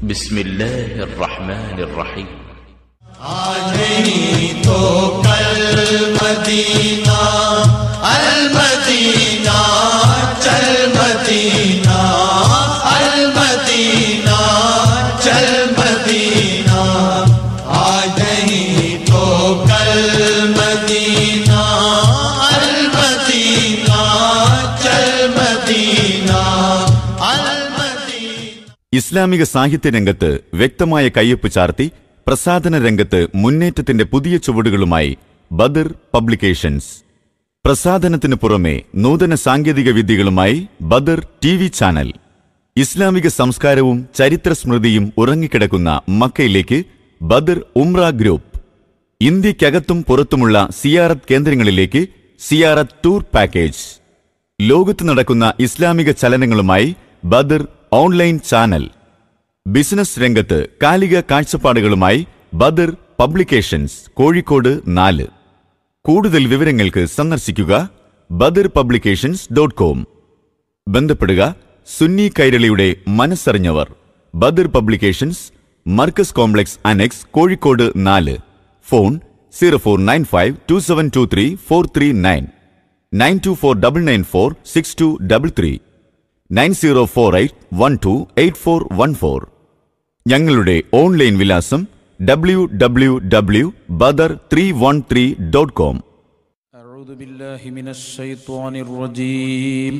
بسم الله الرحمن الرحيم आज नहीं तो कल मदीना अल मदीना चल मदीना अल मदीना चल मदीना आज नहीं तो कल मदीना अल मदीना चल मदीना अल मदीना ഇസ്ലാമിക സാഹിത്യരംഗത്ത് വ്യക്തമായ കയ്യൊപ്പ് ചാർത്തി പ്രസാധന രംഗത്ത് മുന്നേറ്റത്തിന്റെ പുതിയ ചുവടുകളുമായി ബദർ പബ്ലിക്കേഷൻസ് പ്രസാധനത്തിന് പുറമെ നൂതന സാങ്കേതിക വിദ്യകളുമായി ബദർ ടി വി ചാനൽ ഇസ്ലാമിക സംസ്കാരവും ചരിത്ര സ്മൃതിയും ഉറങ്ങിക്കിടക്കുന്ന മക്കയിലേക്ക് ബദർ ഉംറ ഗ്രൂപ്പ് ഇന്ത്യക്കകത്തും പുറത്തുമുള്ള സിയാറത്ത് കേന്ദ്രങ്ങളിലേക്ക് സിയാറത്ത് ടൂർ പാക്കേജ് ലോകത്ത് നടക്കുന്ന ഇസ്ലാമിക ചലനങ്ങളുമായി ബദർ ഓൺലൈൻ ചാനൽ ബിസിനസ് രംഗത്ത് കാലിക കാഴ്ചപ്പാടുകളുമായി ബദർ പബ്ലിക്കേഷൻസ് കോഴിക്കോട് നാല് കൂടുതൽ വിവരങ്ങൾക്ക് സന്ദർശിക്കുക ബദർ പബ്ലിക്കേഷൻസ് ഡോട്ട് കോം ബന്ധപ്പെടുക സുന്നി കൈരളിയുടെ മനസ്സറിഞ്ഞവർ Badar publications Markaz complex annex Kozhikode നാല് phone zero four nine five two seven two three four three nine nine two four double nine four six two double three nine zero four eight one two eight four one four ഞങ്ങളുടെ online വിലാസം W W W Badar three one three dot com أعوذ بالله من الشيطان الرجيم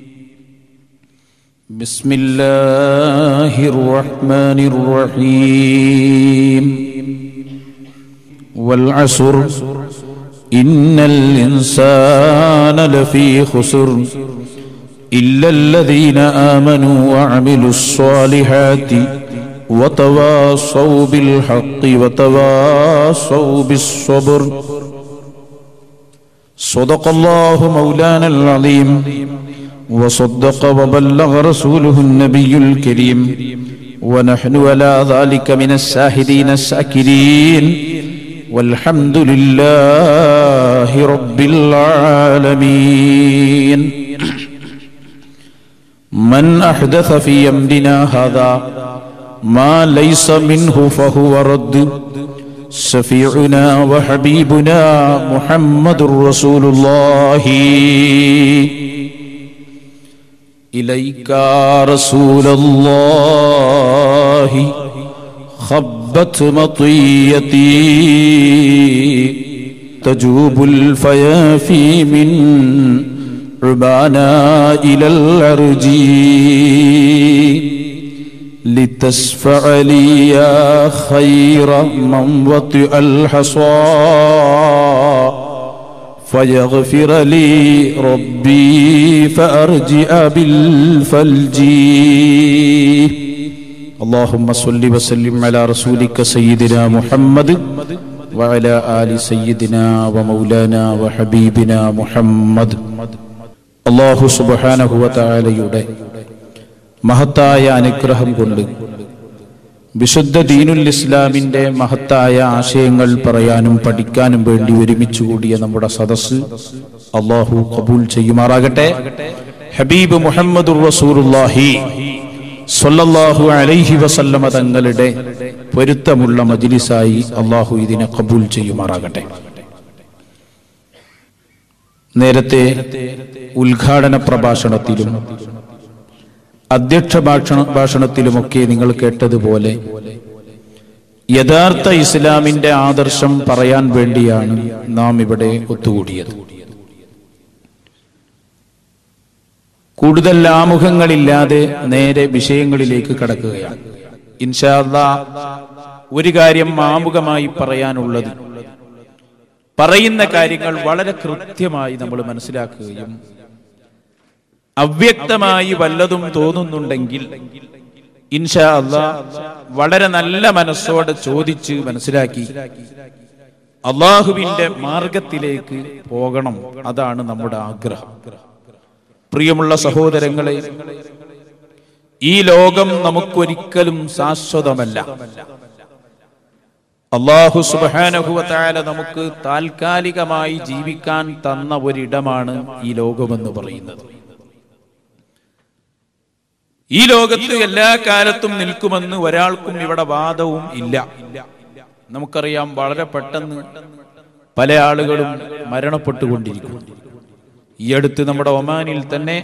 بسم الله الرحمن الرحيم والعصر إن الإنسان لفي خسر إلا الذين آمنوا وعملوا الصالحات وتواصوا بالحق وتواصوا بالصبر صدق الله مولانا العظيم وصدق وبلغ رسوله النبي الكريم ونحن على ذلك من الشاهدين الشاكرين والحمد لله رب العالمين من أحدث في أمرنا هذا ما ليس منه فهو رد شفيعنا وحبيبنا محمد رسول الله إليك رسول الله خبت مطيتي تجوب الفيافي من عبانا إلى الأرجي لتشفع لي يا خير من وطئ الحصى فيغفر لي ربي فأرجع بالفلج اللهم صل وسلم على رسولك سيدنا محمد وعلى آل سيدنا ومولانا وحبيبنا محمد الله سبحانه وتعالى يدعي മഹത്തായ അനുഗ്രഹം കൊണ്ട് വിശുദ്ധ ദീനുൽ ഇസ്ലാമിന്റെ മഹത്തായ ആശയങ്ങൾ പറയാനും പഠിക്കാനും വേണ്ടി ഒരുമിച്ച് കൂടിയ നമ്മുടെ സദസ്സ് അള്ളാഹു കബൂൽ ചെയ്യുമാറാകട്ടെ ഹബീബ് മുഹമ്മദ് റസൂറുല്ലാഹി സ്വല്ലല്ലാഹു അലൈഹി വസല്ലമ തങ്ങളുടെ പൊരുത്തമുള്ള മജിലിസായി അള്ളാഹു ഇതിനെ കബൂൽ ചെയ്യുമാറാകട്ടെ നേരത്തെ ഉദ്ഘാടന പ്രഭാഷണത്തിലും അധ്യക്ഷ ഭാഷണ ഭാഷണത്തിലുമൊക്കെ നിങ്ങൾ കേട്ടതുപോലെ യഥാർത്ഥ ഇസ്ലാമിന്റെ ആദർശം പറയാൻ വേണ്ടിയാണ് നാം ഇവിടെ ഒത്തുകൂടിയത് കൂടുതൽ ആമുഖങ്ങളില്ലാതെ നേരെ വിഷയങ്ങളിലേക്ക് കടക്കുകയാണ് ഇൻഷാല്ല ഒരു കാര്യം ആമുഖമായി പറയാനുള്ളത് പറയുന്ന കാര്യങ്ങൾ വളരെ കൃത്യമായി നമ്മൾ മനസ്സിലാക്കുകയും അവ്യക്തമായി വല്ലതും തോന്നുന്നുണ്ടെങ്കിൽ ഇൻഷാ അള്ളാ വളരെ നല്ല മനസ്സോടെ ചോദിച്ച് മനസ്സിലാക്കി അള്ളാഹുവിന്റെ മാർഗത്തിലേക്ക് പോകണം അതാണ് നമ്മുടെ ആഗ്രഹം പ്രിയമുള്ള സഹോദരങ്ങളെ ഈ ലോകം നമുക്കൊരിക്കലും ശാശ്വതമല്ല അള്ളാഹു സുബാനഹുവത്തായ നമുക്ക് താൽക്കാലികമായി ജീവിക്കാൻ തന്ന ഒരിടമാണ് ഈ ലോകമെന്ന് പറയുന്നത് ഈ ലോകത്ത് എല്ലാ കാലത്തും നിൽക്കുമെന്ന് ഒരാൾക്കും ഇവിടെ വാദവും ഇല്ല നമുക്കറിയാം വളരെ പെട്ടെന്ന് പല ആളുകളും മരണപ്പെട്ടുകൊണ്ടിരിക്കുന്നു ഈ അടുത്ത് നമ്മുടെ ഒമാനിൽ തന്നെ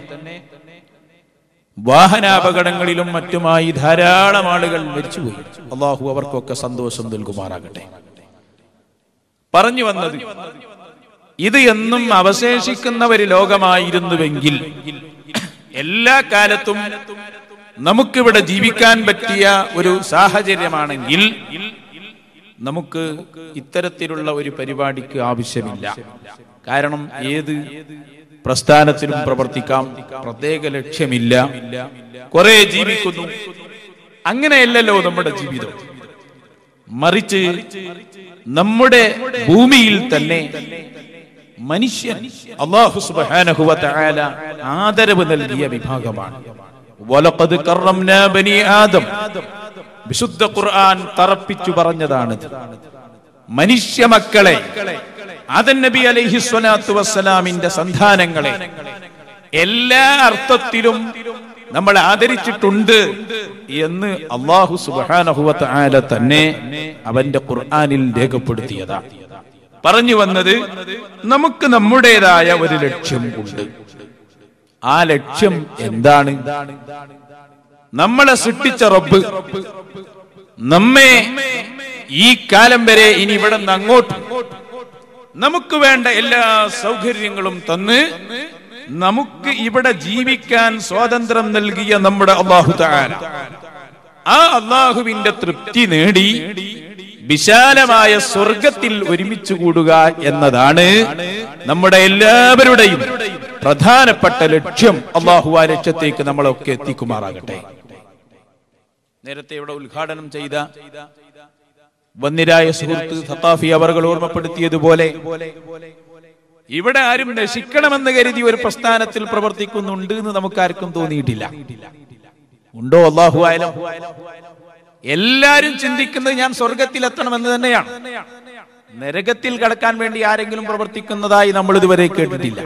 വാഹനാപകടങ്ങളിലും മറ്റുമായി ധാരാളം ആളുകൾ മരിച്ചുപോയി അള്ളാഹു അവർക്കൊക്കെ സന്തോഷം നൽകുമാറാകട്ടെ പറഞ്ഞു വന്നത് ഇത് എന്നും അവശേഷിക്കുന്ന ഒരു ലോകമായിരുന്നുവെങ്കിൽ എല്ലാ കാലത്തും നമുക്കിവിടെ ജീവിക്കാൻ പറ്റിയ ഒരു സാഹചര്യമാണെങ്കിൽ നമുക്ക് ഇത്തരത്തിലുള്ള ഒരു പരിപാടിക്ക് ആവശ്യമില്ല കാരണം ഏത് പ്രസ്ഥാനത്തിലും പ്രവർത്തിക്കാം പ്രത്യേക ലക്ഷ്യമില്ല കുറെ ജീവിക്കുന്നു അങ്ങനെയല്ലല്ലോ നമ്മുടെ ജീവിതം മറിച്ച് നമ്മുടെ ഭൂമിയിൽ തന്നെ മനുഷ്യൻ അള്ളാഹു സുബ്ഹാനഹു വ തആല ആദരവ് നൽകിയ വിഭാഗമാണ് വലഖദ് കറംനാ ബനി ആദം വിശുദ്ധ ഖുർആൻ തറപ്പിച്ചു പറഞ്ഞതാണ് മനുഷ്യ മക്കളെ ആദൻ നബി അലൈഹി സ്വലാത്തു വസ്സലാമിന്റെ സന്താനങ്ങളെ എല്ലാ അർത്ഥത്തിലും നമ്മൾ ആദരിച്ചിട്ടുണ്ട് എന്ന് അള്ളാഹു സുബ്ഹാനഹു വ തആല തന്നെ അവന്റെ ഖുർആനിൽ രേഖപ്പെടുത്തിയതാണ് പറഞ്ഞു വന്നത് നമുക്ക് നമ്മുടേതായ ഒരു ലക്ഷ്യം ഉണ്ട് ആ ലക്ഷ്യം എന്താണ് നമ്മളെ സൃഷ്ടിച്ച റബ്ബ് നമ്മെ ഈ കാലം വരെ ഇനി ഇവിടെ നിന്ന് അങ്ങോട്ട് നമുക്ക് വേണ്ട എല്ലാ സൗകര്യങ്ങളും തന്ന് നമുക്ക് ഇവിടെ ജീവിക്കാൻ സ്വാതന്ത്ര്യം നൽകിയ നമ്മുടെ അള്ളാഹു താല ആ അള്ളാഹുവിന്റെ തൃപ്തി നേടി വിശാലമായ സ്വർഗത്തിൽ ഒരുമിച്ച് കൂടുക എന്നതാണ് നമ്മുടെ എല്ലാവരുടെയും പ്രധാനപ്പെട്ട ലക്ഷ്യം അള്ളാഹു ആ ലക്ഷ്യത്തേക്ക് നമ്മളൊക്കെ എത്തിക്കുമാറാകട്ടെ നേരത്തെ ഇവിടെ ഉദ്ഘാടനം ചെയ്ത വന്നിരായ സുഹൃത്ത് സത്താഫി അവർ ഓർമ്മപ്പെടുത്തിയതുപോലെ ഇവിടെ ആരും നശിക്കണമെന്ന് കരുതി ഒരു പ്രസ്ഥാനത്തിൽ പ്രവർത്തിക്കുന്നുണ്ട് എന്ന് നമുക്കാർക്കും തോന്നിയിട്ടില്ല ഉണ്ടോ അള്ളാഹു ആയാലും എല്ലാരും ചിന്തിക്കുന്നത് ഞാൻ സ്വർഗത്തിലെത്തണമെന്ന് തന്നെയാണ് നരകത്തിൽ കടക്കാൻ വേണ്ടി ആരെങ്കിലും പ്രവർത്തിക്കുന്നതായി നമ്മൾ ഇതുവരെ കേട്ടിട്ടില്ല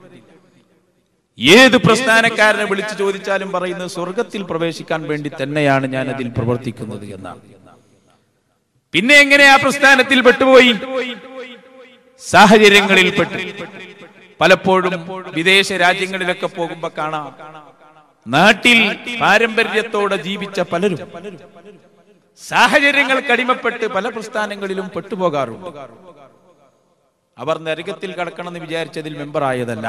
ഏത് പ്രസ്ഥാനക്കാരനെ വിളിച്ചു ചോദിച്ചാലും പറയുന്നത് സ്വർഗത്തിൽ പ്രവേശിക്കാൻ വേണ്ടി തന്നെയാണ് ഞാൻ അതിൽ പ്രവർത്തിക്കുന്നത് എന്നാണ് പിന്നെ എങ്ങനെ ആ പ്രസ്ഥാനത്തിൽ പെട്ടുപോയി സാഹചര്യങ്ങളിൽ പെട്ടു പലപ്പോഴും വിദേശ രാജ്യങ്ങളിലൊക്കെ പോകുമ്പോ കാണാം നാട്ടിൽ പാരമ്പര്യത്തോടെ ജീവിച്ച പലരും സാഹചര്യങ്ങൾക്ക് അടിമപ്പെട്ട് പല പ്രസ്ഥാനങ്ങളിലും പെട്ടുപോകാറുണ്ട് അവർ നരകത്തിൽ കടക്കണമെന്ന് വിചാരിച്ചതിൽ മെമ്പറായതല്ല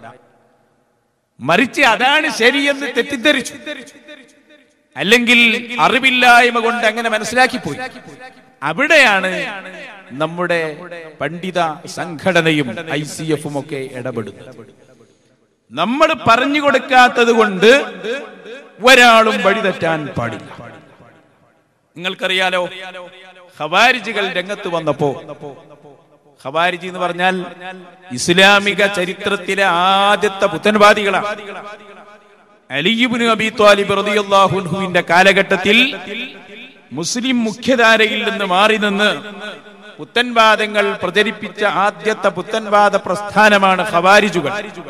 മറിച്ച് അതാണ് ശരിയെന്ന് തെറ്റിദ്ധരിച്ചു അല്ലെങ്കിൽ അറിവില്ലായ്മ കൊണ്ട് അങ്ങനെ മനസ്സിലാക്കി പോയി അവിടെയാണ് നമ്മുടെ പണ്ഡിത സംഘടനയും ഐ സി എഫും ഒക്കെ ഇടപെടുന്നത് നമ്മൾ പറഞ്ഞു കൊടുക്കാത്തത് കൊണ്ട് ഒരാളും വഴിതെറ്റാൻ പാടില്ല നിങ്ങൾക്കറിയാലോ ഖവാരിജികൾ രംഗത്ത് വന്നപ്പോ ഖവാരിജി എന്ന് പറഞ്ഞാൽ ഇസ്ലാമിക ചരിത്രത്തിലെ ആദ്യത്തെ പുത്തൻവാദികളാണ് അലിയുബിന് അബി ത്വാലിബ് റളിയല്ലാഹുവിന്റെ കാലഘട്ടത്തിൽ മുസ്ലിം മുഖ്യധാരയിൽ നിന്ന് മാറി നിന്ന് പുത്തൻവാദങ്ങൾ പ്രചരിപ്പിച്ച ആദ്യത്തെ പുത്തൻവാദ പ്രസ്ഥാനമാണ് ഖവാരിജുകൾ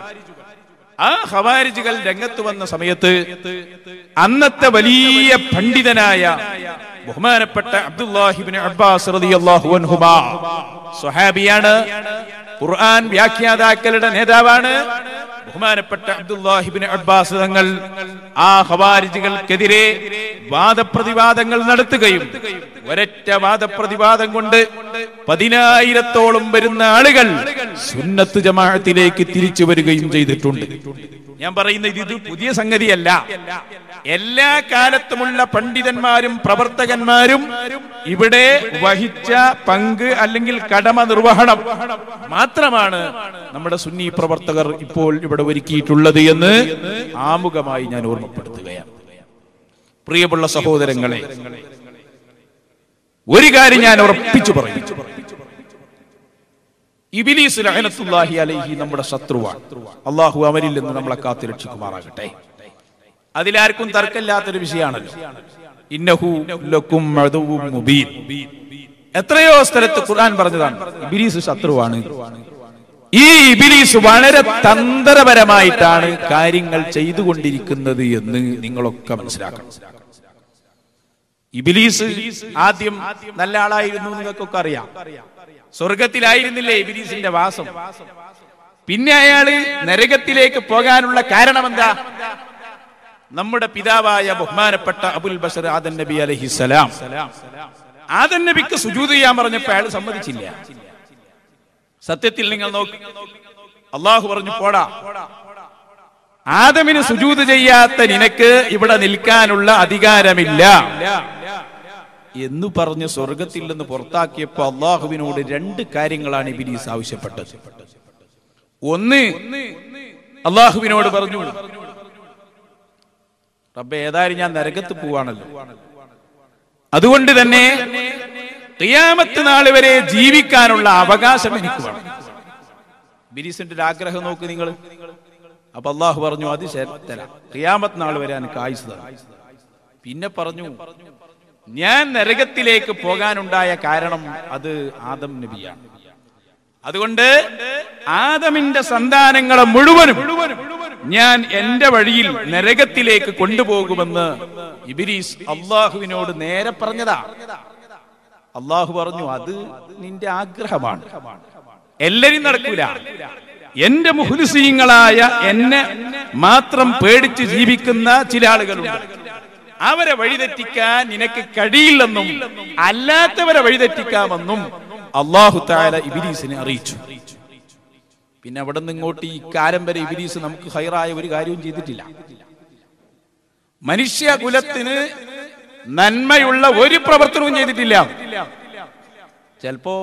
ആ ഖവാരിജുകൾ രംഗത്ത് വന്ന സമയത്ത് അന്നത്തെ വലിയ പണ്ഡിതനായ ബഹുമാനപ്പെട്ട അബ്ദുല്ലാഹിബിൻ അബ്ബാസ് റളിയല്ലാഹു അൻഹുമാ സ്വഹാബിയാണ് ഖുർആൻ വ്യാഖ്യാതാക്കളുടെ നേതാവാണ് ബഹുമാനപ്പെട്ട അബ്ദുല്ലാഹിബിൻ അബ്ബാസ് തങ്ങൾ ആ ഖവാരിജുകൾക്കെതിരെ വാദപ്രതിവാദങ്ങൾ നടത്തുകയും ഒരൊറ്റ വാദപ്രതിവാദം കൊണ്ട് പതിനായിരത്തോളം വരുന്ന ആളുകൾ സുന്നത്ത് ജമാഅത്തിലേക്ക് തിരിച്ചു വരികയും ചെയ്തിട്ടുണ്ട് ഞാൻ പറയുന്നത് ഇത് പുതിയ സംഗതിയല്ല എല്ലാ കാലത്തുമുള്ള പണ്ഡിതന്മാരും പ്രവർത്തകന്മാരും ഇവിടെ വഹിച്ച പങ്ക് അല്ലെങ്കിൽ കടമ നിർവഹണം മാത്രമാണ് നമ്മുടെ സുന്നി പ്രവർത്തകർ ഇപ്പോൾ ഇവിടെ ഒരുക്കിയിട്ടുള്ളത് എന്ന് ആമുഖമായി ഞാൻ ഓർമ്മപ്പെടുത്തുകയാണ് പ്രിയമുള്ള സഹോദരങ്ങളെ ഒരു കാര്യം ഞാൻ ഉറപ്പിച്ചു പറയും ഇബിലീസ് ലഅനത്തുല്ലാഹി അലൈഹി നമ്മുടെ ശത്രുവാണ് അള്ളാഹു അവരിൽ നിന്ന് നമ്മളെ കാത്തു രക്ഷിക്കുമാറാകട്ടെ അതിലാർക്കും തർക്കമില്ലാത്തൊരു വിഷയമാണല്ലോ ഇന്നഹു ലക്കും അദുവ്വും മുബീൻ എത്രയോ സ്ഥലത്ത് ഖുർആൻ പറഞ്ഞതാണ് ഇബിലീസ് ശത്രുവാണ് ഈ ഇബിലീസ് വളരെ തന്ത്രപരമായിട്ടാണ് കാര്യങ്ങൾ ചെയ്തുകൊണ്ടിരിക്കുന്നത് എന്ന് നിങ്ങളൊക്കെ മനസ്സിലാക്കണം ഇബിലീസ് ആദ്യം നല്ല ആളായിരുന്നു നിങ്ങൾക്കൊക്കെ അറിയാം സ്വർഗത്തിലായിരുന്നില്ലേ ഇബിലീസിന്റെ വാസം പിന്നെ അയാള് നരകത്തിലേക്ക് പോകാനുള്ള കാരണം എന്താ നമ്മുടെ പിതാവായ ബഹുമാനപ്പെട്ട അബുൽ ബഷർ ആദൻ നബി അലഹിസലാം ആദൻ നബിക്ക് സുജൂത് ചെയ്യാൻ പറഞ്ഞപ്പോ അയാൾ സമ്മതിച്ചില്ല സത്യത്തിൽ നിങ്ങൾ നോക്ക് അള്ളാഹു പറഞ്ഞു പോടാ ആദമിന് സുജൂത് ചെയ്യാത്ത നിനക്ക് ഇവിടെ നിൽക്കാനുള്ള അധികാരമില്ല എന്ന് പറഞ്ഞ് സ്വർഗത്തിൽ നിന്ന് പുറത്താക്കിയപ്പോ അള്ളാഹുവിനോട് രണ്ട് കാര്യങ്ങളാണ് ഇബിലീസ് ആവശ്യപ്പെട്ടത് ഒന്ന് അള്ളാഹുവിനോട് പറഞ്ഞു റബ്ബെ ഏതായാലും ഞാൻ നരകത്ത് പോവാണല്ലോ അതുകൊണ്ട് തന്നെ ഖിയാമത്ത് നാൾ വരെ ജീവിക്കാനുള്ള അവകാശം എനിക്ക് വേണം ബിരീസിന്റെ ഒരു ആഗ്രഹം നോക്ക് നിങ്ങൾ അപ്പൊ അള്ളാഹു പറഞ്ഞു അത് ശരി, തരാം ഖിയാമത്ത് നാൾ വരെ എനിക്ക് ആയുസ് തരാം പിന്നെ പറഞ്ഞു ഞാൻ നരകത്തിലേക്ക് പോകാനുണ്ടായ കാരണം അത് ആദം നബിയാണ് അതുകൊണ്ട് ആദമിന്റെ സന്താനങ്ങളെ മുഴുവനും ഞാൻ എന്റെ വഴിയിൽ നരകത്തിലേക്ക് കൊണ്ടുപോകുമെന്ന് ഇബിരീസ് അള്ളാഹുവിനോട് നേരെ പറഞ്ഞതാ അള്ളാഹു പറഞ്ഞു അത് നിന്റെ ആഗ്രഹമാണ് എല്ലാരും നടക്കൂല എന്റെ മുഹുലിസീങ്ങളായ എന്നെ മാത്രം പേടിച്ച് ജീവിക്കുന്ന ചില ആളുകളുണ്ട് അവരെ വഴിതെറ്റിക്കാൻ നിനക്ക് കഴിയില്ലെന്നും അല്ലാത്തവരെ വഴിതെറ്റിക്കാമെന്നും അള്ളാഹു താല ഇബിലീസിനെ അറിയിച്ചു പിന്നെ അവിടെ നിന്ന് ഇങ്ങോട്ട് ഈ കാലം വരെ ഇബിലീസ് നമുക്ക് ഹൈറായ ഒരു കാര്യവും ചെയ്തിട്ടില്ല മനുഷ്യ കുലത്തിന് നന്മയുള്ള ഒരു പ്രവർത്തനവും ചെയ്തിട്ടില്ല ചിലപ്പോ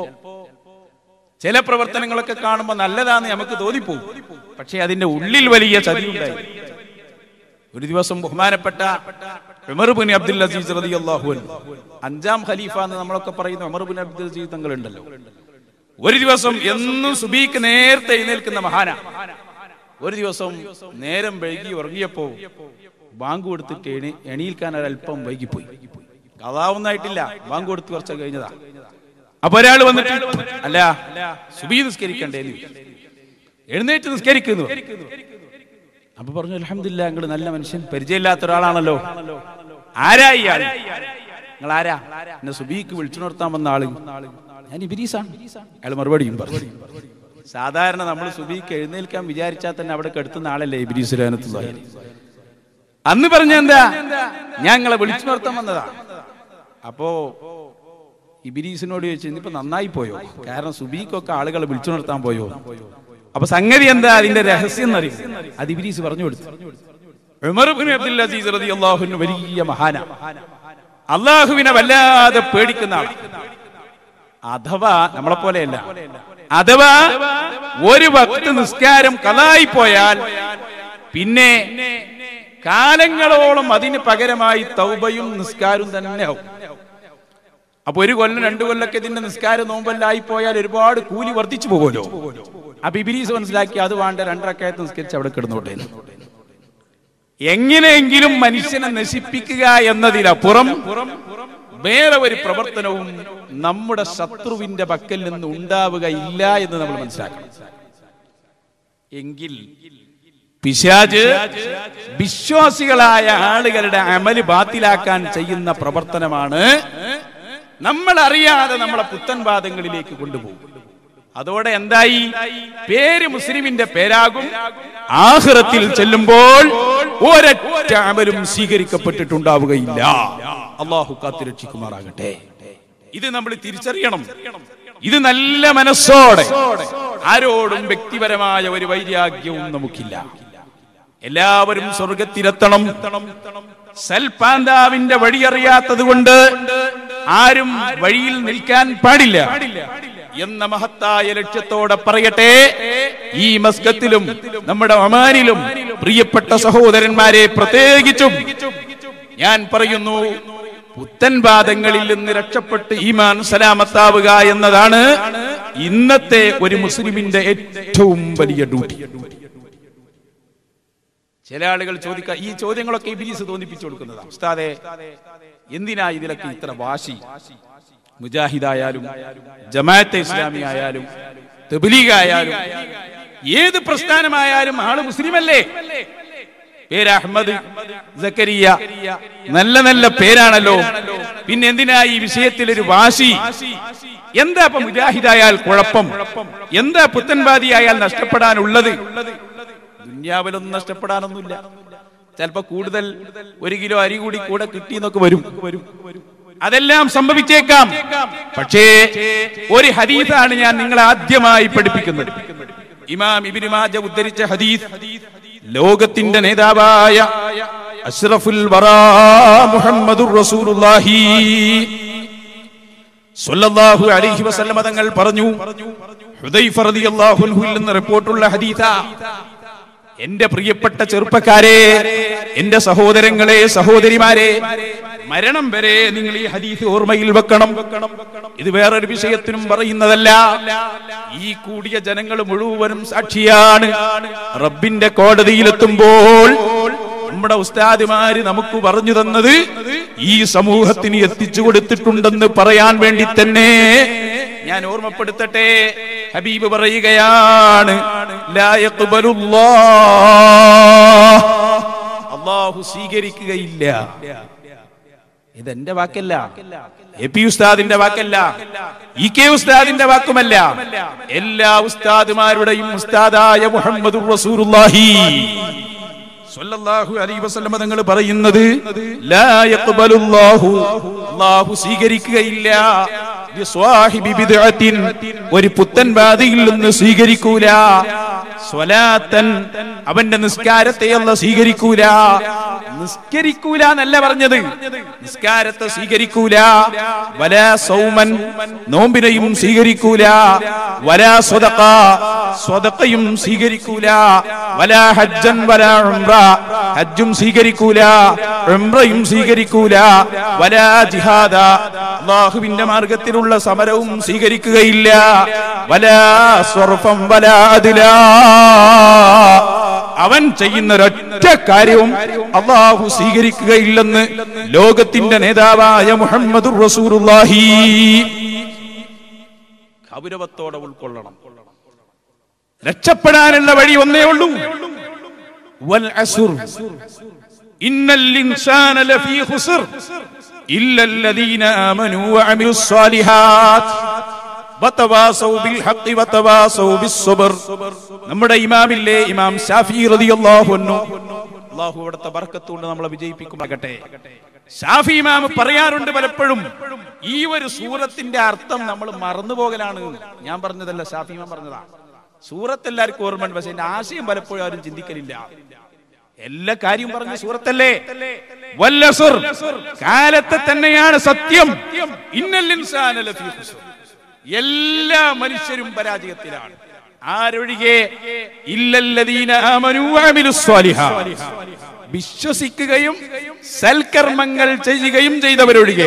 ചില പ്രവർത്തനങ്ങളൊക്കെ കാണുമ്പോൾ നല്ലതാന്ന് നമുക്ക് തോന്നിപ്പോകും പക്ഷെ അതിന്റെ ഉള്ളിൽ വലിയ ചതിയുണ്ടായി ഒരു ദിവസം ബഹുമാനപ്പെട്ട ഉമർ ബിൻ അബ്ദുൽ അസീസ് റളിയല്ലാഹു അൻഹു അഞ്ചാം ഖലീഫ എന്ന് നമ്മളൊക്കെ പറയുന്ന ഉമർ ബിൻ അബ്ദുൽ അസീസ് തങ്ങൾ ഉണ്ടല്ലോ ഒരു ദിവസം എന്നും സുബീക്ക് നേരത്തെ എഴുന്നേൽക്കുന്ന മഹാന ഒരു ദിവസം നേരം വൈകി ഉറങ്ങിയപ്പോ ബാങ്ക് കൊടുത്തിട്ട് എണി എണീൽക്കാൻ ഒരല്പം വൈകിപ്പോയി കഥാവുന്നായിട്ടില്ല ബാങ്ക് കൊടുത്ത് കുറച്ച് കഴിഞ്ഞതാ അപ്പൊ ഒരാൾ വന്നിട്ട് അല്ല സുബീ നിസ്കരിക്കണ്ടേ എന്ന് ചോദിച്ചു. എഴുന്നേറ്റ് നിസ്കരിക്കുന്നു അപ്പൊ പറഞ്ഞു അലഹമില്ല നിങ്ങൾ നല്ല മനുഷ്യൻ പരിചയമില്ലാത്ത ഒരാളാണല്ലോ ആരാ ഇയാൾ നിങ്ങൾ ആരാ എന്നെ സുബീക്ക് വിളിച്ചു നിർത്താൻ വന്ന ആള് ഞാൻ ഇബിരീസാണ് അയാൾ മറുപടിയും പറഞ്ഞു സാധാരണ നമ്മൾ സുബീക്ക് എഴുന്നേൽക്കാൻ വിചാരിച്ചാൽ തന്നെ അവിടെ കെടുത്തുന്ന ആളല്ലേ ഇബിരീസ് രാനത്തുള്ള അന്ന് പറഞ്ഞ എന്താ ഞങ്ങളെ വിളിച്ചു നിർത്താൻ വന്നതാ അപ്പോ ഇബിരീസിനോട് ചോദിച്ചു ഇന്നിപ്പോ നന്നായി പോയോ കാരണം സുബീക്കൊക്കെ ആളുകളെ വിളിച്ചു നിർത്താൻ പോയോ അപ്പൊ സംഗതി എന്താ അതിന്റെ രഹസ്യം എന്നറിയും അത് ഇബിരീസ് പറഞ്ഞു കൊടുത്തു ഉമർ ഇബ്നു അബ്ദുൽ അസീസ് റളിയല്ലാഹു അൻഹു വലിയ മഹാന അള്ളാഹുവിനെ വല്ലാതെ പേടിക്കുന്ന ആൾ അഥവാ നമ്മളെ പോലെയല്ല അഥവാ ഒരു ഭക്ത നിസ്കാരം കലായി പോയാൽ പിന്നെ കാലങ്ങളോളം അതിന് പകരമായി തൗബയും നിസ്കാരവും തന്നെ ആവും അപ്പൊ ഒരു കൊല്ലം രണ്ടു കൊല്ലൊക്കെ ഇതിന്റെ നിസ്കാരം നോമ്പല്ലായി പോയാൽ ഒരുപാട് കൂലി വർദ്ധിച്ചു പോകുമല്ലോ അപ്പൊ ഇബിലീസ് മനസ്സിലാക്കി അത് വേണ്ട രണ്ടരക്കായത്ത് നിസ്കരിച്ച് അവിടെ കിടന്നോട്ടെ എന്ന്. എങ്ങനെയെങ്കിലും മനുഷ്യനെ നശിപ്പിക്കുക എന്നതിലപ്പുറം വേറെ ഒരു പ്രവർത്തനവും നമ്മുടെ ശത്രുവിന്റെ പക്കൽ നിന്ന് ഉണ്ടാവുകയില്ല എന്ന് നമ്മൾ മനസ്സിലാക്കണം എങ്കിൽ പിശാജ് വിശ്വാസികളായ ആളുകളുടെ അമല് ബാത്തിലാക്കാൻ ചെയ്യുന്ന പ്രവർത്തനമാണ് നമ്മൾ അറിയാതെ നമ്മളെ പുത്തൻവാദങ്ങളിലേക്ക് കൊണ്ടുപോകും അതോടെ എന്തായി പേര് മുസ്ലിമിന്റെ പേരാകും ആഹ്റത്തിൽ ചെല്ലുമ്പോൾ ഒരൊറ്റ അമലും സ്വീകരിക്കപ്പെട്ടിട്ടുണ്ടാവുകയില്ല അള്ളാഹു കാത്തിരക്ഷിക്കുമാറാകട്ടെ ഇത് നമ്മൾ തിരിച്ചറിയണം ഇത് നല്ല മനസ്സോടെ ആരോടും വ്യക്തിപരമായ ഒരു വൈരാഗ്യവും നമുക്കില്ല എല്ലാവരും സ്വർഗത്തിലെത്തണം സൽപാന്താവിന്റെ വഴിയറിയാത്തത് കൊണ്ട് ആരും വഴിയിൽ നിൽക്കാൻ പാടില്ല എന്ന മഹത്തായ ലക്ഷ്യത്തോടെ പറയട്ടെ ഈ മസ്കത്തിലും നമ്മുടെ ഒമാനിലും പ്രിയപ്പെട്ട സഹോദരന്മാരെ പ്രത്യേകിച്ചും ഞാൻ പറയുന്നു പുത്തൻ വാദങ്ങളിൽ നിന്ന് രക്ഷപ്പെട്ട് ഈമാൻ സലാമത്താവുക എന്നതാണ് ഇന്നത്തെ ഒരു മുസ്ലിമിന്റെ ഏറ്റവും വലിയ ഡ്യൂട്ടി ചില ആളുകൾ ചോദിക്ക ഈ ചോദ്യങ്ങളൊക്കെ ഇബിലീസ് തോന്നിപ്പിച്ചു കൊടുക്കുന്നതാണ് ഉസ്താദെ എന്തിനാ ഇതിലൊക്കെ ഇത്ര വാശി മുജാഹിദായാലും ജമാഅത്തെ ഇസ്ലാമി ആയാലും തെബിലീഗായാലും ഏത് പ്രസ്ഥാനമായാലും ആള് മുസ്ലിമല്ലേ പേര് അഹമ്മദ് സക്കരിയ നല്ല നല്ല പേരാണല്ലോ പിന്നെ എന്തിനാ ഈ വിഷയത്തിൽ ഒരു വാശി എന്താ ഇപ്പൊ മുജാഹിദായാൽ കുഴപ്പം എന്താ പുത്തൻവാദിയായാൽ നഷ്ടപ്പെടാനുള്ളത് ദുന്യാവിലൊന്നും നഷ്ടപ്പെടാനൊന്നുമില്ല ചിലപ്പോ കൂടുതൽ ഒരു കിലോ അരി കൂടി കൂടെ കിട്ടിയെന്നൊക്കെ വരും അതെല്ലാം സംഭവിച്ചേക്കാം പക്ഷേ ഒരു ഹദീസാണ് ഞാൻ നിങ്ങളെ ആദ്യമായി പഠിപ്പിക്കുന്നത് ഇമാം ഇബിന് മാജ ഉദ്ധരിച്ച ഹദീസ് ലോകത്തിന്റെ നേതാവായ അഷ്റഫുൽ വറാ മുഹമ്മദുർ റസൂലുള്ളാഹി സ്വല്ലല്ലാഹു അലൈഹി വസല്ലമ തങ്ങൾ പറഞ്ഞു ഹുദൈഫ റളിയല്ലാഹു അൻഹുവിൽ നിന്ന് റിപ്പോർട്ടുള്ള ഹദീസാ എന്റെ പ്രിയപ്പെട്ട ചെറുപ്പക്കാരെ എന്റെ സഹോദരങ്ങളെ സഹോദരിമാരെ മരണം വരെ നിങ്ങൾ ഈ ഹദീസ് ഓർമ്മയിൽ വെക്കണം ഇത് വേറൊരു വിഷയത്തിനും പറയുന്നതല്ല ഈ കൂടിയ ജനങ്ങൾ മുഴുവനും സാക്ഷിയാണ് റബ്ബിന്റെ കോടതിയിലെത്തുമ്പോൾ നമ്മുടെ ഉസ്താദിമാര് നമുക്ക് പറഞ്ഞു തന്നത് ഈ സമൂഹത്തിന് എത്തിച്ചു കൊടുത്തിട്ടുണ്ടെന്ന് പറയാൻ വേണ്ടി തന്നെ ഞാൻ ഓർമ്മപ്പെടുത്തട്ടെ ഹബീബ് പറയുകയാണ് ലാ യഖ്ബലുല്ലാഹ്. അള്ളാഹു സ്വീകരിക്കുകയില്ല ഇതെന്റെ വാക്കല്ല എ പി ഉസ്താദിന്റെ വാക്കല്ല ഇ കെ ഉസ്താദിന്റെ വാക്കുമല്ല എല്ലാ ഉസ്താദുമാരുടെയും ഉസ്താദായ മുഹമ്മദ് റസൂലുള്ളാഹി സ്വല്ലല്ലാഹു അലൈഹി വസല്ലമ തങ്ങൾ പറയുന്നത് ലാ യഖ്ബലുല്ലാഹു അല്ലാഹു സ്വീകരിക്കുകയില്ല ലിസ്വാഹിബി ബിദ്അത്തിൻ ഒരു പുത്തൻ വാദിയിൽ നിന്ന് സ്വീകരിക്കൂല സ്വലാത്തൻ അവന്റെ നിസ്കാരത്തെ അല്ല സ്വീകരിക്കൂല നിസ്കരിക്കൂല എന്നല്ല പറഞ്ഞത് നിസ്കാരത്തെ സ്വീകരിക്കൂല വല സൗമൻ നോമ്പിനെയും സ്വീകരിക്കൂല വല സ്വതക്ക സ്വതക്കയും സ്വീകരിക്കൂല വല ഹജ്ജൻ വല ഉംറ ഹജ്ജും സ്വീകരിക്കൂല ഉംറയും സ്വീകരിക്കൂല വല ജിഹാദ അള്ളാഹുവിന്റെ മാർഗത്തിലുള്ള സമരവും സ്വീകരിക്കുകയില്ല വല സ്വർഫം വല അതിലാ അവൻ ചെയ്യുന്ന ഒരൊറ്റ കാര്യവും അള്ളാഹു സ്വീകരിക്കുകയില്ലെന്ന് ലോകത്തിന്റെ നേതാവായ മുഹമ്മദ് റസൂറുല്ലാഹി ഗൗരവത്തോടെ ഉൾക്കൊള്ളണം രക്ഷപ്പെടാനുള്ള വഴി ഒന്നേ ഉള്ളൂ വൽ അസുർ ഇന്നൽ ഇൻസാന ലഫീ ഖുസ്ർ ഇല്ല الذين آمنوا وعملوا الصالحات വതവാസൗ ബിൽ ഹഖ് വതവാസൗ ബിസ്സബ്ർ നമ്മുടെ ഇമാമില്ലേ ഇമാം ഷാഫി റളിയല്ലാഹു അൻഹു അല്ലാഹു അവിടുത്തെ ബർക്കത്ത് കൊണ്ട് നമ്മളെ വിജയിപ്പിക്കുമാകട്ടെ ഷാഫി ഇമാം പറയാറുണ്ട് പലപ്പോഴും ഈ ഒരു സൂറത്തിന്റെ അർത്ഥം നമ്മൾ മറന്നുപോകലാണ് ഞാൻ പറഞ്ഞതല്ല ഷാഫി ഇമാം പറഞ്ഞതാ സൂറത്ത് എല്ലാവർക്കും ഓർമ്മയുണ്ട് പക്ഷെ എന്റെ ആശയം പലപ്പോഴും ആരും ചിന്തിക്കലില്ല എല്ലാ കാര്യവും പറഞ്ഞ സൂറത്തല്ലേ വല്ലസുർ കാലത്തെ തന്നെയാണ് സത്യം ഇന്നൽ ഇൻസാന ലഫീ ഖുസ്ർ എല്ലാ മനുഷ്യരും പരാജയത്തിലാണ് ആരൊഴികെ ഇല്ലല്ലദീന ആമനൂ വഅമിലുസ് സ്വാലിഹാത്ത് വിശ്വസിക്കുകയും സൽക്കർമ്മങ്ങൾ ചെയ്യുകയും ചെയ്തവരൊഴികെ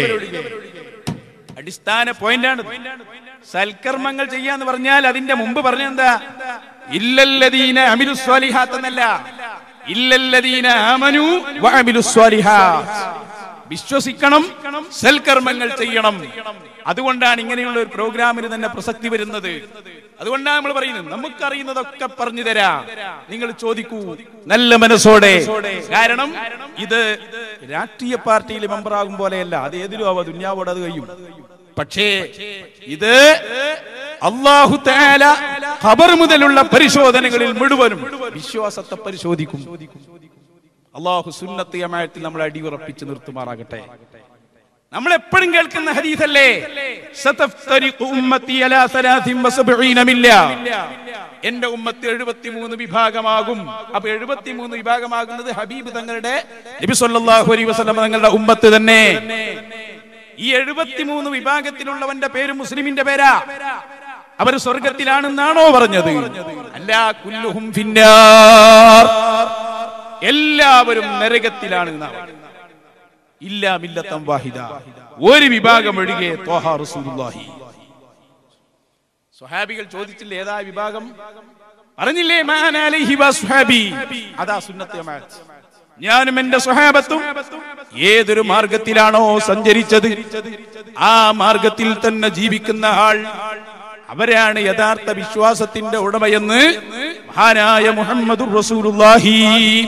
അടിസ്ഥാന പോയിന്റാണ് സൽക്കർമ്മങ്ങൾ ചെയ്യാന്ന് പറഞ്ഞാൽ അതിന്റെ മുമ്പ് പറഞ്ഞ എന്താ ഇല്ലല്ലദീന അമിലു സ്വാലിഹാത്ത് എന്നല്ല ഇല്ലല്ലദീന ആമനു വഅമിലു സ്വാലിഹാത്ത് വിശ്വസിക്കണം സൽക്കർമ്മങ്ങൾ ചെയ്യണം അതുകൊണ്ടാണ് ഇങ്ങനെയുള്ള ഒരു പ്രോഗ്രാമിന് തന്നെ പ്രസക്തി വരുന്നത് അതുകൊണ്ടാണ് നമ്മൾ പറയുന്നത് നമുക്കറിയുന്നതൊക്കെ പറഞ്ഞു തരാം നിങ്ങൾ ചോദിക്കൂ നല്ല മനസ്സോടെ കാരണം ഇത് രാഷ്ട്രീയ പാർട്ടിയിൽ മെമ്പറാകും പോലെയല്ല അത് ഏതിലും ആവാ ദുന്യാവോട് അത് കഴിയും പക്ഷേ ഇത് അള്ളാഹു താല ഖബർ മുതലുള്ള പരിശോധനകളിൽ മുഴുവനും വിശ്വാസത്തെ പരിശോധിക്കും അള്ളാഹു സുന്നത്ത് യമായത്തിൽ നമ്മൾ അടിയുറപ്പിച്ച് നിർത്തുമാറാകട്ടെ നമ്മൾ എപ്പോഴും കേൾക്കുന്ന ഹദീസല്ലേ സതഫ്തരിഖു ഉമ്മത്തി അലാ സലാസിൻ വസബ്ഈന മില്ല എന്റെ ഉമ്മത്ത് 73 വിഭാഗമാകും അപ്പൊ 73 വിഭാഗമാകുന്നത് ഹബീബ് തങ്ങളുടെ നബി സല്ലല്ലാഹു അലൈഹി വസല്ലം തങ്ങളുടെ ഉമ്മത്ത് തന്നെ ഈ 73 വിഭാഗത്തിലുള്ളവന്റെ പേര് മുസ്ലിമിന്റെ പേരാ അവർ സ്വർഗത്തിലാണെന്നാണോ പറഞ്ഞത് അല്ല കുല്ലുഹും ഫിന്നാർ എല്ലാവരും നരകത്തിലാണ് എന്നാണ് ഇല്ല മില്ലത്തം വാഹിദ ഒരു വിഭാഗം ഒഴികെ ത്വഹ റസൂലുള്ളാഹി സ്വഹാബികൾ ചോദിച്ചില്ല ഏതാ വിഭാഗം പറഞ്ഞില്ലേ മാന അലൈഹി വസ്ഹാബി അതാ സുന്നത്ത് ജമാഅത്ത് ഞാനും എന്റെ സ്വഹാബത്തും ഏതൊരു മാർഗത്തിലാണോ സഞ്ചരിച്ചത് ആ മാർഗത്തിൽ തന്നെ ജീവിക്കുന്ന ആൾ അവരാണ് യഥാർത്ഥ വിശ്വാസത്തിന്റെ ഉടമയെന്ന് മഹാനായ മുഹമ്മദ് റസൂലുള്ളാഹി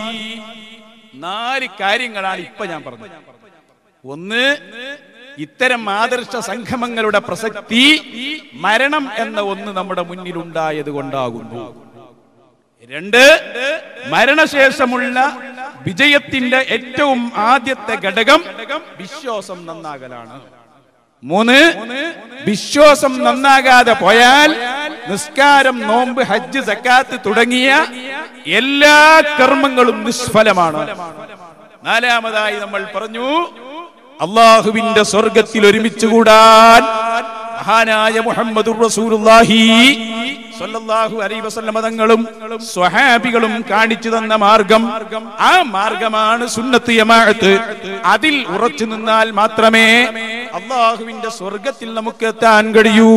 നാല് കാര്യങ്ങളാണ് ഇപ്പൊ ഞാൻ പറഞ്ഞത് ഒന്ന് ഇത്തരം ആദർശ സംഗമങ്ങളുടെ പ്രസക്തി മരണം എന്ന ഒന്ന് നമ്മുടെ മുന്നിൽ ഉണ്ടായത് കൊണ്ടാകുന്നു രണ്ട് മരണശേഷമുള്ള വിജയത്തിന്റെ ഏറ്റവും ആദ്യത്തെ ഘടകം വിശ്വാസം നന്നാകലാണ് മൂന്ന് വിശ്വാസം നന്നാകാതെ പോയാൽ നിസ്കാരം നോമ്പ് ഹജ്ജ് സക്കാത്ത് തുടങ്ങിയ എല്ലാ കർമ്മങ്ങളും നിഷ്ഫലമാണ് നാലാമതായി നമ്മൾ പറഞ്ഞു അള്ളാഹുവിന്റെ സ്വർഗത്തിൽ ഒരുമിച്ച് കൂടാൻ മഹാനായ മുഹമ്മദ് റസൂലുള്ളാഹി സ്വല്ലല്ലാഹു അലൈഹി വസല്ലം തങ്ങളും സ്വഹാബികളും കാണിച്ചു തന്ന മാർഗം ആ മാർഗമാണ് സുന്നത്ത് യമാഅത്ത് അതിൽ ഉറച്ചു നിന്നാൽ മാത്രമേ അള്ളാഹുവിന്റെ സ്വർഗത്തിൽ നമുക്ക് എത്താൻ കഴിയൂ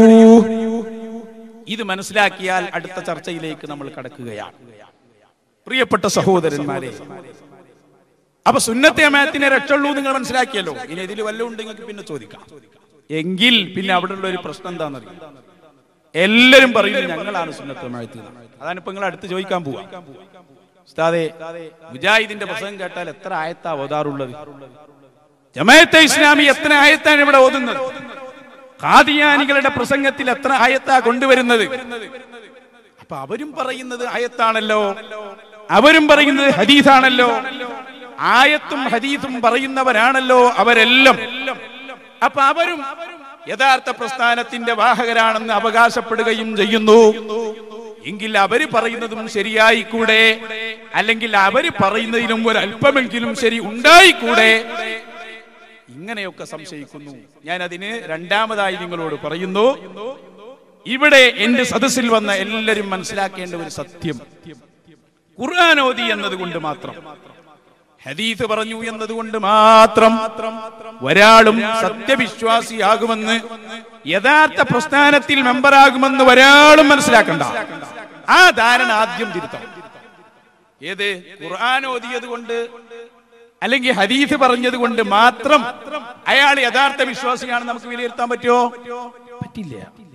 ഇത് മനസ്സിലാക്കിയാൽ അടുത്ത ചർച്ചയിലേക്ക് നമ്മൾ കടക്കുകയാണ് പ്രിയപ്പെട്ട സഹോദരന്മാരെ അപ്പൊ സുന്നത്തെ അമാത്തിനെ രക്ഷുള്ളൂ നിങ്ങൾ മനസ്സിലാക്കിയല്ലോ ഇനി ഇതിൽ വല്ലതും ഉണ്ടെങ്കിൽ പിന്നെ ചോദിക്കാം എങ്കിൽ പിന്നെ അവിടെ ഉള്ള ഒരു പ്രശ്നം എന്താണെന്നറിയാം എല്ലാരും പറയുന്നു ഞങ്ങളാണ് സുന്നത്ത് അമാത്ത് അതാണ് ഇപ്പൊ നിങ്ങൾ അടുത്ത് ചോദിക്കാൻ പോവാ ഉസ്താദെ മുജാഹിദിന്റെ പ്രസംഗം കേട്ടാൽ എത്ര ആയത്താ ഓതാറുള്ളത് ജമായത്തെ ഇസ്ലാമി എത്ര ആയത്താണ് ഇവിടെ ഓതുന്നത് ഖാദിയാനികളുടെ പ്രസംഗത്തിൽ എത്ര ആയത്താ കൊണ്ടുവരുന്നത് അപ്പൊ അവരും പറയുന്നത് ആയത്താണല്ലോ അവരും പറയുന്നത് ഹദീസാണല്ലോ ആയത്തും ഹദീസും പറയുന്നവരാണല്ലോ അവരെല്ലാം അപ്പൊ അവരും യഥാർത്ഥ പ്രസ്ഥാനത്തിന്റെ വാഹകരാണെന്ന് അവകാശപ്പെടുകയും ചെയ്യുന്നു എങ്കിൽ അവര് പറയുന്നതും ശരിയായിക്കൂടെ അല്ലെങ്കിൽ അവര് പറയുന്നതിലും ഒരു അല്പമെങ്കിലും ശരി ഉണ്ടായിക്കൂടെ ഇങ്ങനെയൊക്കെ സംശയിക്കുന്നു ഞാൻ അതിന് രണ്ടാമതായി നിങ്ങളോട് പറയുന്നു ഇവിടെ എന്റെ സദസ്സിൽ വന്ന എല്ലാവരും മനസ്സിലാക്കേണ്ട ഒരു സത്യം ഖുർആൻ ഓതി എന്നതുകൊണ്ട് മാത്രം ഹദീസ് പറഞ്ഞു എന്നതുകൊണ്ട് മാത്രം ഒരാളും സത്യവിശ്വാസിയാകുമെന്ന് യഥാർത്ഥ പ്രസ്ഥാനത്തിൽ മെമ്പറാകുമെന്ന് ഒരാളും മനസ്സിലാക്കണ്ട ആ ധാരണ ആദ്യം തിരുത്തണം ഏത് ഖുർആൻ ഓതിയത് കൊണ്ട് അല്ലെങ്കിൽ ഹദീസ് പറഞ്ഞത് കൊണ്ട് മാത്രം അയാൾ യഥാർത്ഥ വിശ്വാസിയാണെന്ന് നമുക്ക് വിലയിരുത്താൻ പറ്റുമോ പറ്റില്ല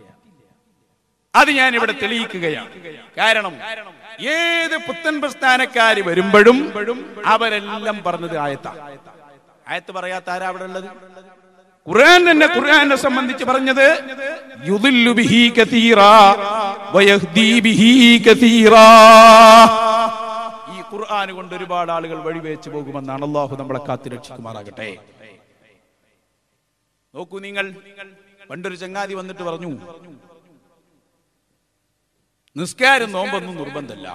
അത് ഞാൻ ഇവിടെ തെളിയിക്കുകയാണ് കാരണം ഏത് പുത്തൻ പ്രസ്ഥാനക്കാര് വരുമ്പോഴും അവരെല്ലാം പറഞ്ഞത് ആയത്ത ആയത്ത് പറയാത്ത ആരാ അവിടെ ഉള്ളത് ഖുർആൻ തന്നെ ഖുർആനെ സംബന്ധിച്ച് പറഞ്ഞത് യുദില്ലു ബിഹി കതീറാ വയഹ്ദീ ബിഹി കതീറാ ഈ ഖുർആൻ കൊണ്ട് ഒരുപാട് ആളുകൾ വഴിവേച്ച് പോകുമെന്നാണ് അള്ളാഹു നമ്മളെ കാത്തു രക്ഷിക്കുമാറാകട്ടെ നോക്കൂ നിങ്ങൾ പണ്ടൊരു ചങ്ങാതി വന്നിട്ട് പറഞ്ഞു നിസ്കാരം നോമ്പൊന്നും നിർബന്ധമല്ല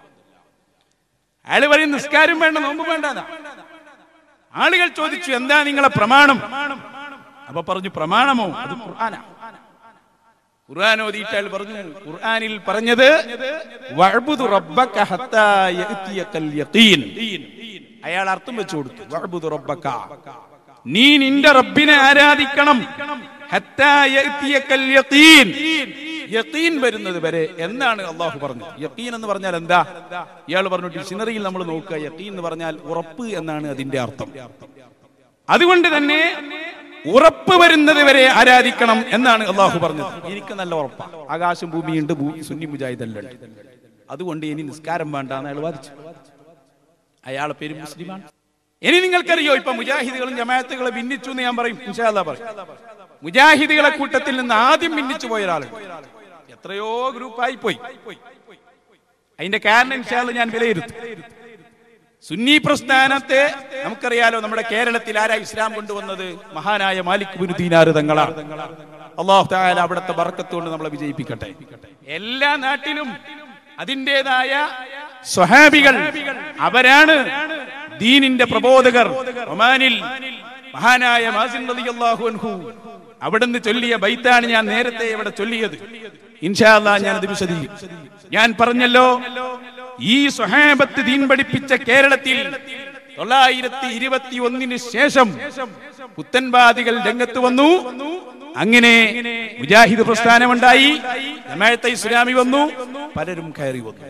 അയാൾ പറയും നിസ്കാരം വേണ്ട നോമ്പ് വേണ്ട ആളുകൾ ചോദിച്ചു എന്താ നിങ്ങളെ പ്രമാണം അപ്പൊ പറഞ്ഞു പ്രമാണമോ അത് ഖുർആനാ ഖുർആൻ ഓതിയിട്ട് അയാൾ പറഞ്ഞു ഖുർആനിൽ പറഞ്ഞത് വഅ്ബുദു റബ്ബക ഹത്താ യഅതിയകൽ യഖീൻ അയാൾ അർത്ഥം വെച്ചു കൊടുത്തു വഅ്ബുദു റബ്ബക നീ നിന്റെ റബ്ബിനെ ആരാധിക്കണം ഹത്താ യഅതിയകൽ യഖീൻ യഖീൻ വരുന്നത് വരെ എന്നാണ് അള്ളാഹു പറഞ്ഞത് യഖീൻ എന്ന് പറഞ്ഞാൽ എന്താ ഇയാൾ പറഞ്ഞു ഡിക്ഷണറിയിൽ നമ്മൾ നോക്കുക യഖീൻ എന്ന് പറഞ്ഞാൽ ഉറപ്പ് എന്നാണ് അതിന്റെ അർത്ഥം അതുകൊണ്ട് തന്നെ ഉറപ്പ് വരുന്നത് വരെ ആരാധിക്കണം എന്നാണ് അള്ളാഹു പറഞ്ഞത് എനിക്ക് നല്ല ഉറപ്പാണ് ആകാശം ഭൂമിയുണ്ട് ഭൂ- സുന്നി മുജാഹിദല്ല അതുകൊണ്ട് ഇനി നിസ്കാരം വേണ്ട എന്ന് അയാൾ വാദിച്ചു അയാളെ പേര് മുസ്ലിമാണ് ഇനി നിങ്ങൾക്കറിയോ ഇപ്പൊ മുജാഹിദുകളും ജമാഅത്തുകളും ഭിന്നിച്ചു എന്ന് ഞാൻ പറയും ഇൻഷാ അല്ലാ പറയും മുജാഹിദുകളെ കൂട്ടത്തിൽ നിന്ന് ആദ്യം ഭിന്നിച്ചു പോയ ഒരാൾ എത്രയോ ഗ്രൂപ്പായി പോയി അതിന്റെ കാരണം ഇൻഷാ അല്ലാ ഞാൻ വിലയിരുത്തും സുന്നി പ്രസ്ഥാനത്തെ നമുക്കറിയാലോ നമ്മുടെ കേരളത്തിൽ ആരാ ഇസ്ലാം കൊണ്ടുവന്നത് മഹാനായ മാലിക് ബിൻ ദീനാർ തങ്ങളാണ് അള്ളാഹു താല അവിടുത്തെ ബർക്കത്ത് കൊണ്ട് നമ്മളെ വിജയിപ്പിക്കട്ടെ എല്ലാ നാട്ടിലും അതിൻ്റെതായ സ്വഹാബികൾ അവരാണ് ദീനിന്റെ പ്രബോധകർ ഒമാനിൽ മഹാനായ മാസിൻ റളിയല്ലാഹു അൻഹു അവിടുന്ന് ചൊല്ലിയ ബൈത്താണ് ഞാൻ നേരത്തെ ഇവിടെ ചൊല്ലിയത് ഇൻഷാ അല്ലാ ഞാനത് വിശദീകരിക്കും ഞാൻ പറഞ്ഞല്ലോ ഈ സ്വഹാബത്ത് ദീൻ പഠിപ്പിച്ച കേരളത്തിൽ തൊള്ളായിരത്തി ഇരുപത്തി ഒന്നിന് ശേഷം പുത്തൻവാദികൾ രംഗത്ത് വന്നു അങ്ങനെ മുജാഹിദ് പ്രസ്ഥാനമുണ്ടായി ജമാഅത്തെ ഇസ്ലാമി വന്നു പലരും കയറി വന്നു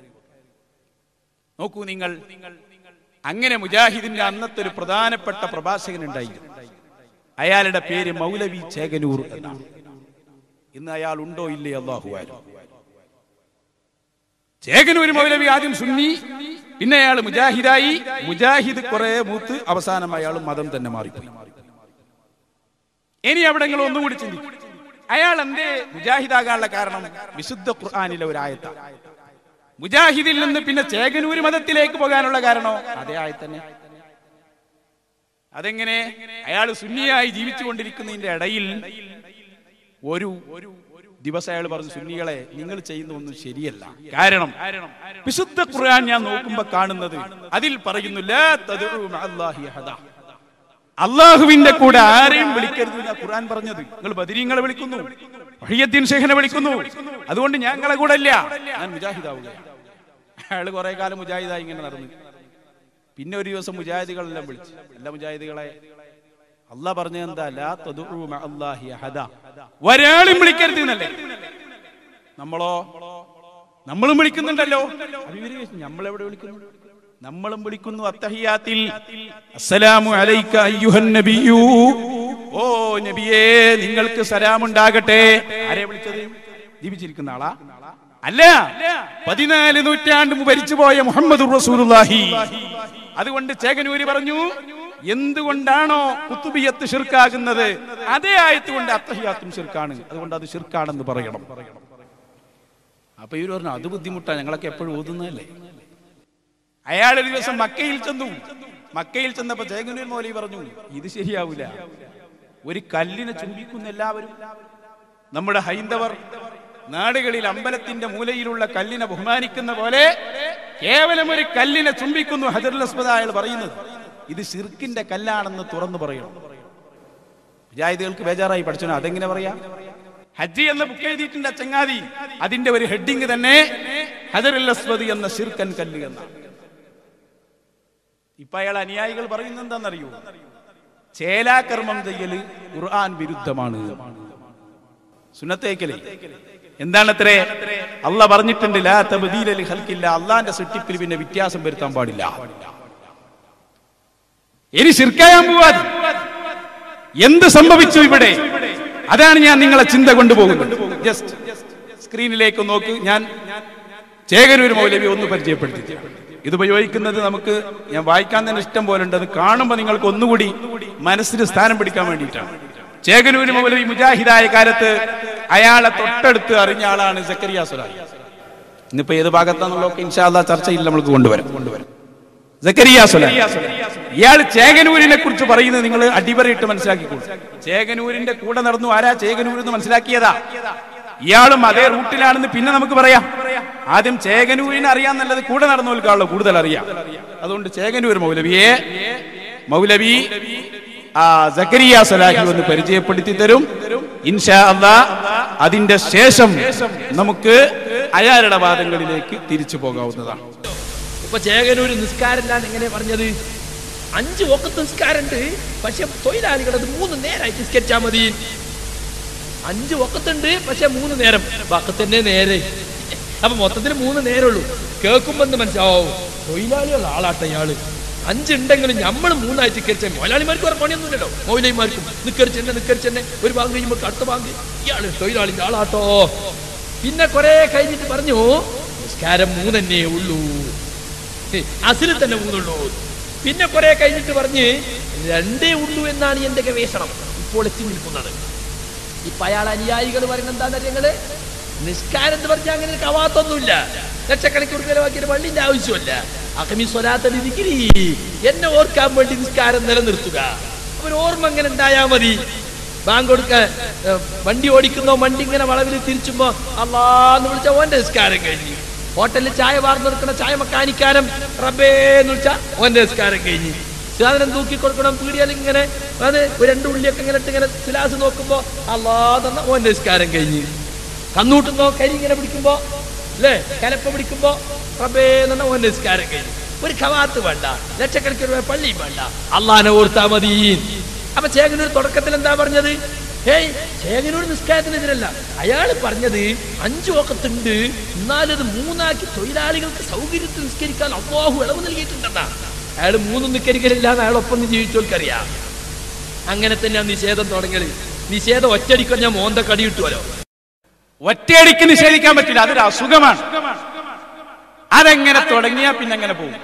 നോക്കൂ നിങ്ങൾ അങ്ങനെ മുജാഹിദിന്റെ അന്നത്തെ ഒരു പ്രധാനപ്പെട്ട പ്രഭാഷകൻ ഉണ്ടായിരുന്നു അയാളുടെ പേര് മൗലവി ചേകനൂർ എന്നാണ് ഇന്ന് അയാൾ ഉണ്ടോ ഇല്ലേ അള്ളാഹു ആലം ചേകനൂര് മൗലവി ആദ്യം സുന്നി പിന്നെ അയാൾ മുജാഹിദായി മുജാഹിദ് കുറെ മൂത്ത് അവസാനം അയാൾ മതം തന്നെ മാറിപ്പോയി ഇനി അവിടെ നിങ്ങൾ ഒന്നുകൂടി ചിന്തിക്കും അയാൾ എന്തേ മുജാഹിദാകാനുള്ള കാരണം വിശുദ്ധ ഖുർആാനിലെ ഒരു ആയത്ത മുജാഹിദിൽ നിന്ന് പിന്നെ ചേകനൂര് മതത്തിലേക്ക് പോകാനുള്ള കാരണോ അതേ ആയത്തന്നെ അതെങ്ങനെ അയാൾ സുന്നിയായി ജീവിച്ചുകൊണ്ടിരിക്കുന്നതിന്റെ ഇടയിൽ ഒരു ദിവസം അയാൾ പറഞ്ഞു സുന്നികളെ നിങ്ങൾ ചെയ്യുന്ന ഒന്നും ശരിയല്ല കാരണം വിശുദ്ധ ഖുർആൻ ഞാൻ നോക്കുമ്പോ കാണുന്നത് അതിൽ പറയുന്നു ലാ തദ്ഉ മഅല്ലാഹി അഹദ. അള്ളാഹുവിന്റെ കൂടെ ആരെയും വിളിക്കരുത് എന്നാ ഖുർആൻ പറഞ്ഞത് നിങ്ങൾ ബദരീങ്ങളെ വിളിക്കുന്നു വഹിയദ്ദീൻ ഷെയ്ഖിനെ വിളിക്കുന്നു അതുകൊണ്ട് ഞങ്ങളെ കൂടെ ഇല്ല ഞാൻ മുജാഹിദാവുകയാണ് അയാൾ കുറെ കാലം മുജാഹിദായി ഇങ്ങനെ നടന്നു പിന്നെ ഒരു ദിവസം മുജാഹിദികളെല്ലാം വിളിച്ചു എല്ലാ മുജാഹിദികളെ അള്ളാഹ് പറഞ്ഞ എന്താ ലാ തദ്ഉ മഅല്ലാഹി അഹദ. ഒരാളും വിളിക്കരുത് എന്നല്ലേ നമ്മളോ നമ്മളും വിളിക്കുന്നുണ്ടല്ലോ അപ്പൊ ഇവര് ചോദിച്ചു, നമ്മളെവിടെ വിളിക്കുന്നു നമ്മളും വിളിക്കുന്നു അത്തഹിയാത്തിൽ അസ്സലാമു അലൈക അയ്യുഹൻ നബിയു ഓ നബിയേ നിങ്ങൾക്ക് സലാമുണ്ടാകട്ടെ ആരെ വിളിച്ചത് ജീവിച്ചിരിക്കുന്ന ആളാ അല്ല പതിനാല് നൂറ്റാണ്ട് മുമ്പ് ഭരിച്ചുപോയ മുഹമ്മദ് റസൂലുള്ളാഹി അതുകൊണ്ട് ചേകനൂര് പറഞ്ഞു എന്തുകൊണ്ടാണോ കുത്തുബിയത്ത് ഷിർക്കാകുന്നത് അതേ ആയത്ത് കൊണ്ട് അത്തഹിയാത്തും ഷിർക്കാണ് അതുകൊണ്ട് അത് ഷിർക്കാണെന്ന് പറയണം അപ്പൊ ഇവര് പറഞ്ഞു അത് ബുദ്ധിമുട്ടാ ഞങ്ങളൊക്കെ എപ്പോഴും ഓതുന്നതല്ലേ അയാൾ ഒരു ദിവസം മക്കയിൽ ചെന്നു മക്കയിൽ ചെന്നപ്പോ ജയഗുനൂർ മൗലി പറഞ്ഞു ഇത് ശരിയാവൂല ഒരു കല്ലിനെ ചുംബിക്കുന്ന എല്ലാവരും നമ്മുടെ ഹൈന്ദവർ നാടുകളിൽ അമ്പലത്തിന്റെ മൂലയിലുള്ള കല്ലിനെ ബഹുമാനിക്കുന്ന പോലെ കേവലം ഒരു കല്ലിനെ ചുംബിക്കുന്നു ഹജറുൽ അസ്മദ് അയാൾ പറയുന്നത് ഇത് ഷിർക്കിന്റെ കല്ലാണെന്ന് തുറന്നു പറയണം മുജാഹിദുകൾക്ക് ബേജാറായി പഠിച്ചു അതെങ്ങനെ പറയാ ഹജ്ജ് എന്ന ബുക്ക് എഴുതിയിട്ടുണ്ട് ആ ചങ്ങാതി അതിന്റെ ഒരു ഹെഡിങ് തന്നെ ഹജറുൽ അസ്വദ് എന്ന ഷിർക്കൻ കല്ല് എന്നാണ് ഇപ്പൊ അയാൾ അനുയായികൾ പറയുന്നത് എന്താണെന്നറിയോ ചേലാകർമ്മം ചെയ്യല് ഖുർആൻ വിരുദ്ധമാണ് സുന്നത്തേക്കലേ എന്താണത്രേ അല്ല പറഞ്ഞിട്ടുണ്ട് ലാ തബ്ദീല ലി ഖൽഖില്ല അള്ളാന്റെ സൃഷ്ടിപ്പിൽ പിന്നെ വ്യത്യാസം വരുത്താൻ പാടില്ല ഇനി ശിർക്കായാൻ പോവാതെ എന്ത് സംഭവിച്ചു ഇവിടെ അതാണ് ഞാൻ നിങ്ങളെ ചിന്ത കൊണ്ടുപോകുന്നത് ജസ്റ്റ് സ്ക്രീനിലേക്ക് നോക്ക് ഞാൻ ചേകനൂർ മൗലവി ഒന്ന് പരിചയപ്പെടുത്തി ഇത് ഉപയോഗിക്കുന്നത് നമുക്ക് ഞാൻ വായിക്കാൻ തന്നെ ഇഷ്ടം പോലെ ഉണ്ട് അത് കാണുമ്പോൾ നിങ്ങൾക്ക് ഒന്നുകൂടി മനസ്സിന് സ്ഥാനം പിടിക്കാൻ വേണ്ടിയിട്ടാണ് ചേകനൂർ മൗലവി മുജാഹിദായ കാലത്ത് അയാളെ തൊട്ടടുത്ത് അറിഞ്ഞ ആളാണ് സക്കരിയ സുലായി ഇന്നിപ്പോ ഏത് ഭാഗത്താണെന്നുള്ളതൊക്കെ ഇൻഷാല്ല ചർച്ചയിൽ നമ്മൾക്ക് കൊണ്ടുവരാം കൊണ്ടുവരാം സക്കരിയ സുലായി ഇയാൾ ചേകനൂരിനെ കുറിച്ച് പറയുന്നത് നിങ്ങൾ അടിവരയിട്ട് മനസ്സിലാക്കിക്കോളൂ ചേകനൂരിന്റെ കൂടെ നടന്നു ആരാ ചേകനൂർ എന്ന് മനസ്സിലാക്കിയതാ ഇയാളും അതേ റൂട്ടിലാണെന്ന് പിന്നെ നമുക്ക് പറയാം ആദ്യം ചേകനൂരിനെ അറിയാൻ നല്ലത് കൂടെ നടന്നവർക്കാണല്ലോ കൂടുതൽ അറിയാം അതുകൊണ്ട് ചേകനൂർ മൗലവിയെ മൗലവി ആ സക്കരിയ സലാഹി ഒന്ന് പരിചയപ്പെടുത്തി തരും ഇൻഷാ അല്ലാ അതിന്റെ ശേഷം നമുക്ക് അയാളുടെ വാദങ്ങളിലേക്ക് തിരിച്ചു പോകാവുന്നതാണ് ഇപ്പൊ ചേകനൂര് നിസ്കാരമില്ലാന്ന് എങ്ങനെ പറഞ്ഞത് അഞ്ച് ഒക്കത്ത് നിസ്കാരമുണ്ട് പക്ഷെ തൊഴിലാളികൾ അത് മൂന്ന് നേരമായിട്ട് നിസ്കരിച്ചാൽ മതി അഞ്ച് ഒക്കത്തുണ്ട് പക്ഷെ മൂന്ന് നേരം വക്കത്തന്നെ നേരെ അപ്പൊ മൊത്തത്തിൽ മൂന്ന് നേരമുള്ളൂ കേൾക്കുമ്പോ എന്ത് മനസ്സിലാവും തൊഴിലാളിയുള്ള ആളാട്ട ഇയാള് അഞ്ചുണ്ടെങ്കിലും നമ്മൾ മൂന്നായിട്ട് നിക്കരിച്ച മൊലാളിമാർക്ക് വേറെ പണിയൊന്നുമില്ലല്ലോ മൗലൈമാർക്കും നിക്കരിച്ചെന്നെ നിക്കരിച്ചെന്നെ ഒരു ബാങ്ക് കഴിയുമ്പോൾ അടുത്ത ബാങ്ക് ഇയാള് തൊഴിലാളിന്റെ ആളാട്ടോ പിന്നെ കുറെ കഴിഞ്ഞിട്ട് പറഞ്ഞു നിസ്കാരം മൂന്നെന്നേ ഉള്ളൂ അസിൽ തന്നെ മൂന്നുള്ളൂ പിന്നെ കുറെ കഴിഞ്ഞിട്ട് പറഞ്ഞ് രണ്ടേ ഉള്ളൂ എന്നാണ് എന്റെ ഗവേഷണം ഇപ്പോൾ എത്തി നിൽക്കുന്നത് ഇപ്പൊ അയാൾ അനുയായികൾ പറയുന്നത് എന്താ ഞങ്ങള് നിസ്കാരം എന്ന് പറഞ്ഞാൽ അങ്ങനെ ഒരു കവാത്തൊന്നുമില്ല ലക്ഷക്കണക്കിന് ചെലവാക്കിയ പള്ളിന്റെ ആവശ്യമല്ല അഹമി സ്വലാത്തിരി എന്നെ ഓർക്കാൻ വേണ്ടി നിസ്കാരം നിലനിർത്തുക ഒരു ഓർമ്മ എങ്ങനെ ഉണ്ടായാ മതി ബാങ്ക് കൊടുക്ക ഏഹ്, വണ്ടി ഓടിക്കുന്നോ വണ്ടി ഇങ്ങനെ വളവിൽ തിരിച്ചുമ്പോ അള്ളാന്ന് വിളിച്ച ഓന്റെ നിസ്കാരം കഴിഞ്ഞു ഹോട്ടലിൽ ചായ വാർന്നു കൊടുക്കണ ചായ മക്കാനിക്കാരം റബ്ബേ എന്ന് വിളിച്ചാ ഓന്റെ നിസ്കാരം കഴിഞ്ഞു സാധനം തൂക്കി കൊടുക്കണം പീടിയാൽ ഇങ്ങനെ അത് ഒരു രണ്ട് ഉള്ളിയൊക്കെ ഇങ്ങനെ ഇട്ട് ഇങ്ങനെ സിലാസ് നോക്കുമ്പോ അള്ളാ തന്ന ഓന്റെ നിസ്കാരം കഴിഞ്ഞ് കന്നൂട്ടുന്നോ കരി ഇങ്ങനെ പിടിക്കുമ്പോ അല്ലേ കലപ്പ പിടിക്കുമ്പോ റബ്ബേ എന്ന ഓന്റെ നിസ്കാരം കഴിഞ്ഞു ഒരു ഖവാത്ത് വേണ്ട ലക്ഷക്കണക്കിന് രൂപ പള്ളിയും വേണ്ട അള്ളാനെ ഓർത്താ മതി അപ്പൊ ചേകനൂർ തുടക്കത്തിൽ എന്താ പറഞ്ഞത് ഹേയ് ചേകനൂർ നിസ്കാരത്തിനെതിരല്ല അയാൾ പറഞ്ഞത് അഞ്ചു ഒക്കത്തുണ്ട് എന്നാലത് മൂന്നാക്കി തൊഴിലാളികൾക്ക് സൗകര്യത്തിൽ നിസ്കരിക്കാൻ അള്ളാഹു ഇളവ് നൽകിയിട്ടുണ്ടെന്നാ അയാൾ മൂന്നും നിസ്കരിക്കലില്ല എന്ന് അയാൾ ഒപ്പം ജീവിച്ചവർക്കറിയാം അങ്ങനെ തന്നെയാണ് നിഷേധം തുടങ്ങിയത് നിഷേധം ഒറ്റടിക്കാൻ ഞാൻ മോന്ത കടി കിട്ടുമല്ലോ ഒറ്റയടിക്ക് നിഷേധിക്കാൻ പറ്റില്ല അതൊരു അസുഖമാണ് അതെങ്ങനെ തുടങ്ങിയാ പിന്നെ അങ്ങനെ പോകും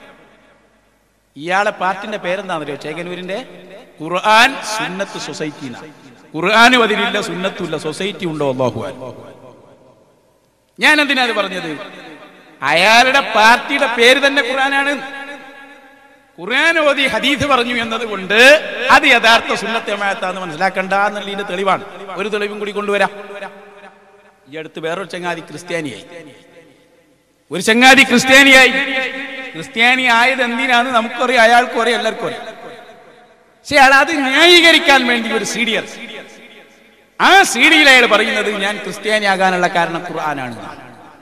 ഇയാളെ പാർട്ടിന്റെ പേരെന്താണെന്നറിയോ ചേകനൂരിന്റെ ഖുർആൻ സുന്നത്ത് സൊസൈറ്റി ഖുർആാനും അതിലില്ല സുന്നത്തും ഇല്ല സൊസൈറ്റി ഉണ്ടോ അള്ളാഹുവാൻ ഞാൻ എന്തിനാ അത് പറഞ്ഞത് അയാളുടെ പാർട്ടിയുടെ പേര് തന്നെ ഖുർആനാണ് ഖുർആൻ ഓതി ഹദീസ് പറഞ്ഞു എന്നതുകൊണ്ട് അത് യഥാർത്ഥ സുന്നത്തമായത്താന്ന് മനസ്സിലാക്കണ്ട എന്നുള്ളതിന്റെ തെളിവാണ് ഒരു തെളിവും കൂടി കൊണ്ടുവരാം ഈ അടുത്ത് വേറൊരു ചങ്ങാതി ക്രിസ്ത്യാനിയായി ഒരു ചങ്ങാതി ക്രിസ്ത്യാനിയായി ക്രിസ്ത്യാനി ആയത് എന്തിനാന്ന് നമുക്കറിയാം അയാൾക്കും അറിയാം എല്ലാവർക്കും അറിയാം പക്ഷെ അയാൾ അത് ന്യായീകരിക്കാൻ വേണ്ടി ഒരു സി ഡി ആ സി ഡിയിൽ അയാൾ പറയുന്നത് ഞാൻ ക്രിസ്ത്യാനിയാകാനുള്ള കാരണം ഖുർആനാണ് എന്നാണ്.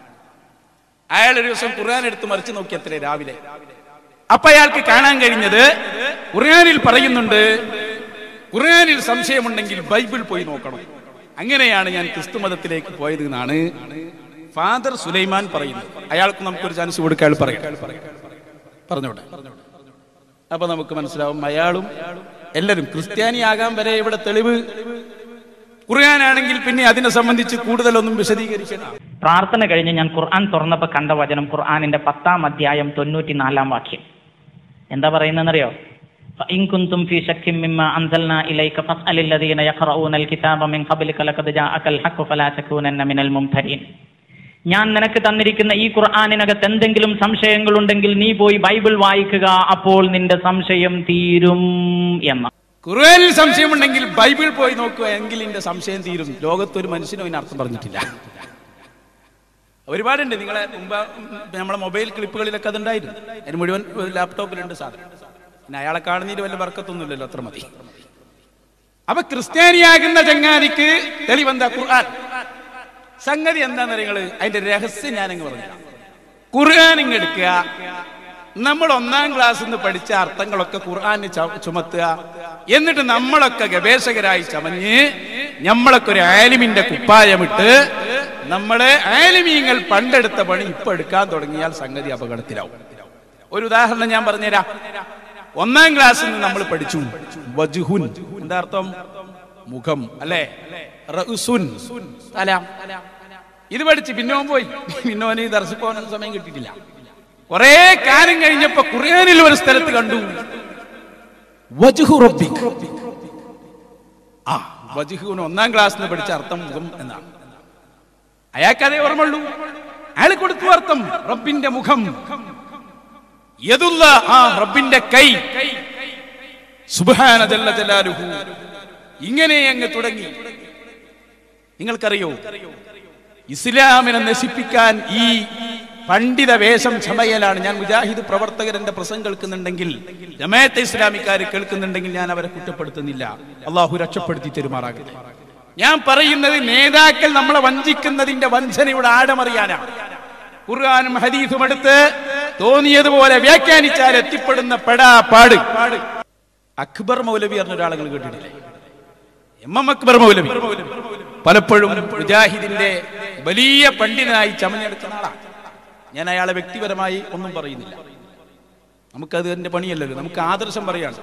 അയാൾ ഒരു ദിവസം ഖുർആൻ എടുത്ത് മറിച്ച് നോക്കി അത്രേ രാവിലെ അപ്പൊ അയാൾക്ക് കാണാൻ കഴിഞ്ഞത് ഖുർആനിൽ പറയുന്നുണ്ട് ഖുർആനിൽ സംശയമുണ്ടെങ്കിൽ ബൈബിൾ പോയി നോക്കണം അങ്ങനെയാണ് ഞാൻ ക്രിസ്തു മതത്തിലേക്ക് പോയത് എന്നാണ് ഫാദർ സുലൈമാൻ പറയുന്നത് അയാൾക്ക് നമുക്കൊരു ചാൻസ് കൊടുക്കാൻ അയാൾ പറയാം പറഞ്ഞോട്ടെ അപ്പൊ നമുക്ക് മനസ്സിലാവും അയാളും എല്ലാവരും ക്രിസ്ത്യാനിയാകാൻ വരെ ഇവിടെ തെളിവ് ഖുർആനാണെങ്കിൽ പിന്നെ അതിനെ സംബന്ധിച്ച് കൂടുതലൊന്നും വിശദീകരിക്കണം പ്രാർത്ഥന കഴിഞ്ഞ് ഞാൻ ഖുർആൻ തുറന്നപ്പോൾ കണ്ട വചനം ഖുർആനിന്റെ പത്താം അധ്യായം തൊണ്ണൂറ്റിനാലാം വാക്യം എന്താ പറയുന്നതെന്നറിയോ فإن كنتم في شك مما أنزلنا إليك فاسأل الذين يقرؤون الكتاب من قبلك لقد جاءك الحق فلا تكونن من الممترين ഞാൻ നിനക്ക് തന്നിരിക്കുന്ന ഈ ഖുർആാനിനകത്ത് എന്തെങ്കിലും സംശയങ്ങളുണ്ടെങ്കിൽ നീ പോയി ബൈബിൾ വായിക്കുക അപ്പോൾ നിന്റെ സംശയം തീരും എന്ന ഖുർആനിൽ സംശയമുണ്ടെങ്കിൽ ബൈബിൾ പോയി നോക്കുക എങ്കിൽ എന്റെ സംശയം തീരും ലോകത്ത് ഒരു മനുഷ്യനും അതിന് അർത്ഥം പറഞ്ഞിട്ടില്ല ഒരുപാടുണ്ട് നിങ്ങളെ മുമ്പ് നമ്മളെ മൊബൈൽ ക്ലിപ്പുകളിലൊക്കെ അതുണ്ടായിരുന്നു അതിന് മുഴുവൻ ലാപ്ടോപ്പിലുണ്ട് സാധനം പിന്നെ അയാളെ കാണുന്നതിന് വല്ല വർക്കത്തൊന്നുമില്ലല്ലോ അത്ര മതി അപ്പൊ ക്രിസ്ത്യാനിയാകുന്ന ചങ്ങാതിക്ക് തെളിവെന്താ ഖുർആൻ സംഗതി എന്താന്ന് നിങ്ങള് അതിന്റെ രഹസ്യം ഞാനങ്ങ് പറഞ്ഞു ഖുർആൻ ഇങ്ങ് എടുക്കുക നമ്മൾ ഒന്നാം ക്ലാസ്സിൽ നിന്ന് പഠിച്ച അർത്ഥങ്ങളൊക്കെ ഖുർആന് ച- ചുമത്തുക എന്നിട്ട് നമ്മളൊക്കെ ഗവേഷകരായി ചമഞ്ഞ് നമ്മളൊക്കെ ഒരു ആലിമിന്റെ കുപ്പായമിട്ട് നമ്മള് ആലിമീങ്ങൾ പണ്ടെടുത്ത പണി ഇപ്പൊ എടുക്കാൻ തുടങ്ങിയാൽ സംഗതി അപകടത്തിലാവും ഒരു ഉദാഹരണം ഞാൻ പറഞ്ഞുതരാം ഒന്നാം ക്ലാസ്സിൽ നിന്ന് നമ്മൾ പഠിച്ചു വജുഹുൻ എന്താ അർത്ഥം മുഖം അല്ലേ റഉസുൻ തല ഇത് പഠിച്ച് പിന്നോൻ പോയി പിന്നോന് ദർശിപ്പ് പോകാനൊന്നും സമയം കിട്ടിയിട്ടില്ല കുറെ കാലം കഴിഞ്ഞപ്പോ ഖുർആനിൽ ഒരു സ്ഥലത്ത് കണ്ടു വജ്ഹു റബ്ബിക് ആ വജ്ഹുവിന് ഒന്നാം ക്ലാസ്സിൽ നിന്ന് പഠിച്ച അർത്ഥം മുഖം എന്നാണ് അയാൾക്ക് അതേ ഓർമ്മയുള്ളൂ അയാൾ കൊടുത്തു അർത്ഥം റബ്ബിന്റെ മുഖം യദുള്ള ആ റബ്ബിന്റെ കൈ സുബ്ഹാന ജല്ല ജലാലുഹു ഇങ്ങനെ അങ്ങ് തുടങ്ങി നിങ്ങൾക്കറിയോ ഇസ്ലാമിനെ നശിപ്പിക്കാൻ ഈ പണ്ഡിത വേഷം ചമയലാണ് ഞാൻ മുജാഹിദ് പ്രവർത്തകരന്റെ പ്രസംഗം കേൾക്കുന്നുണ്ടെങ്കിൽ ജമാഅത്തെ ഇസ്ലാമിക്കാർ കേൾക്കുന്നുണ്ടെങ്കിൽ ഞാൻ അവരെ കുറ്റപ്പെടുത്തുന്നില്ല അള്ളാഹു രക്ഷപ്പെടുത്തി തെരുമാറാകട്ടെ ഞാൻ പറയുന്നത് നേതാക്കൾ നമ്മളെ വഞ്ചിക്കുന്നതിന്റെ വഞ്ചനയുടെ ആഴമറിയാനാണ് ഖുർആാനും ഹദീസും എടുത്ത് തോന്നിയതുപോലെ വ്യാഖ്യാനിച്ചാൽ എത്തിപ്പെടുന്ന പെടാ പാട് അക്ബർ മൗലവി പറഞ്ഞ ഒരാളുകൾ കേട്ടിട്ടില്ലേ എം എം അക്ബർ മൗലവി പലപ്പോഴും മുജാഹിദിന്റെ വലിയ പണ്ഡിതനായി ചമഞ്ഞെടുക്കുന്ന ആളാണ് ഞാൻ അയാളെ വ്യക്തിപരമായി ഒന്നും പറയുന്നില്ല നമുക്കത് എന്റെ പണിയല്ലല്ലോ നമുക്ക് ആദർശം പറയാണ്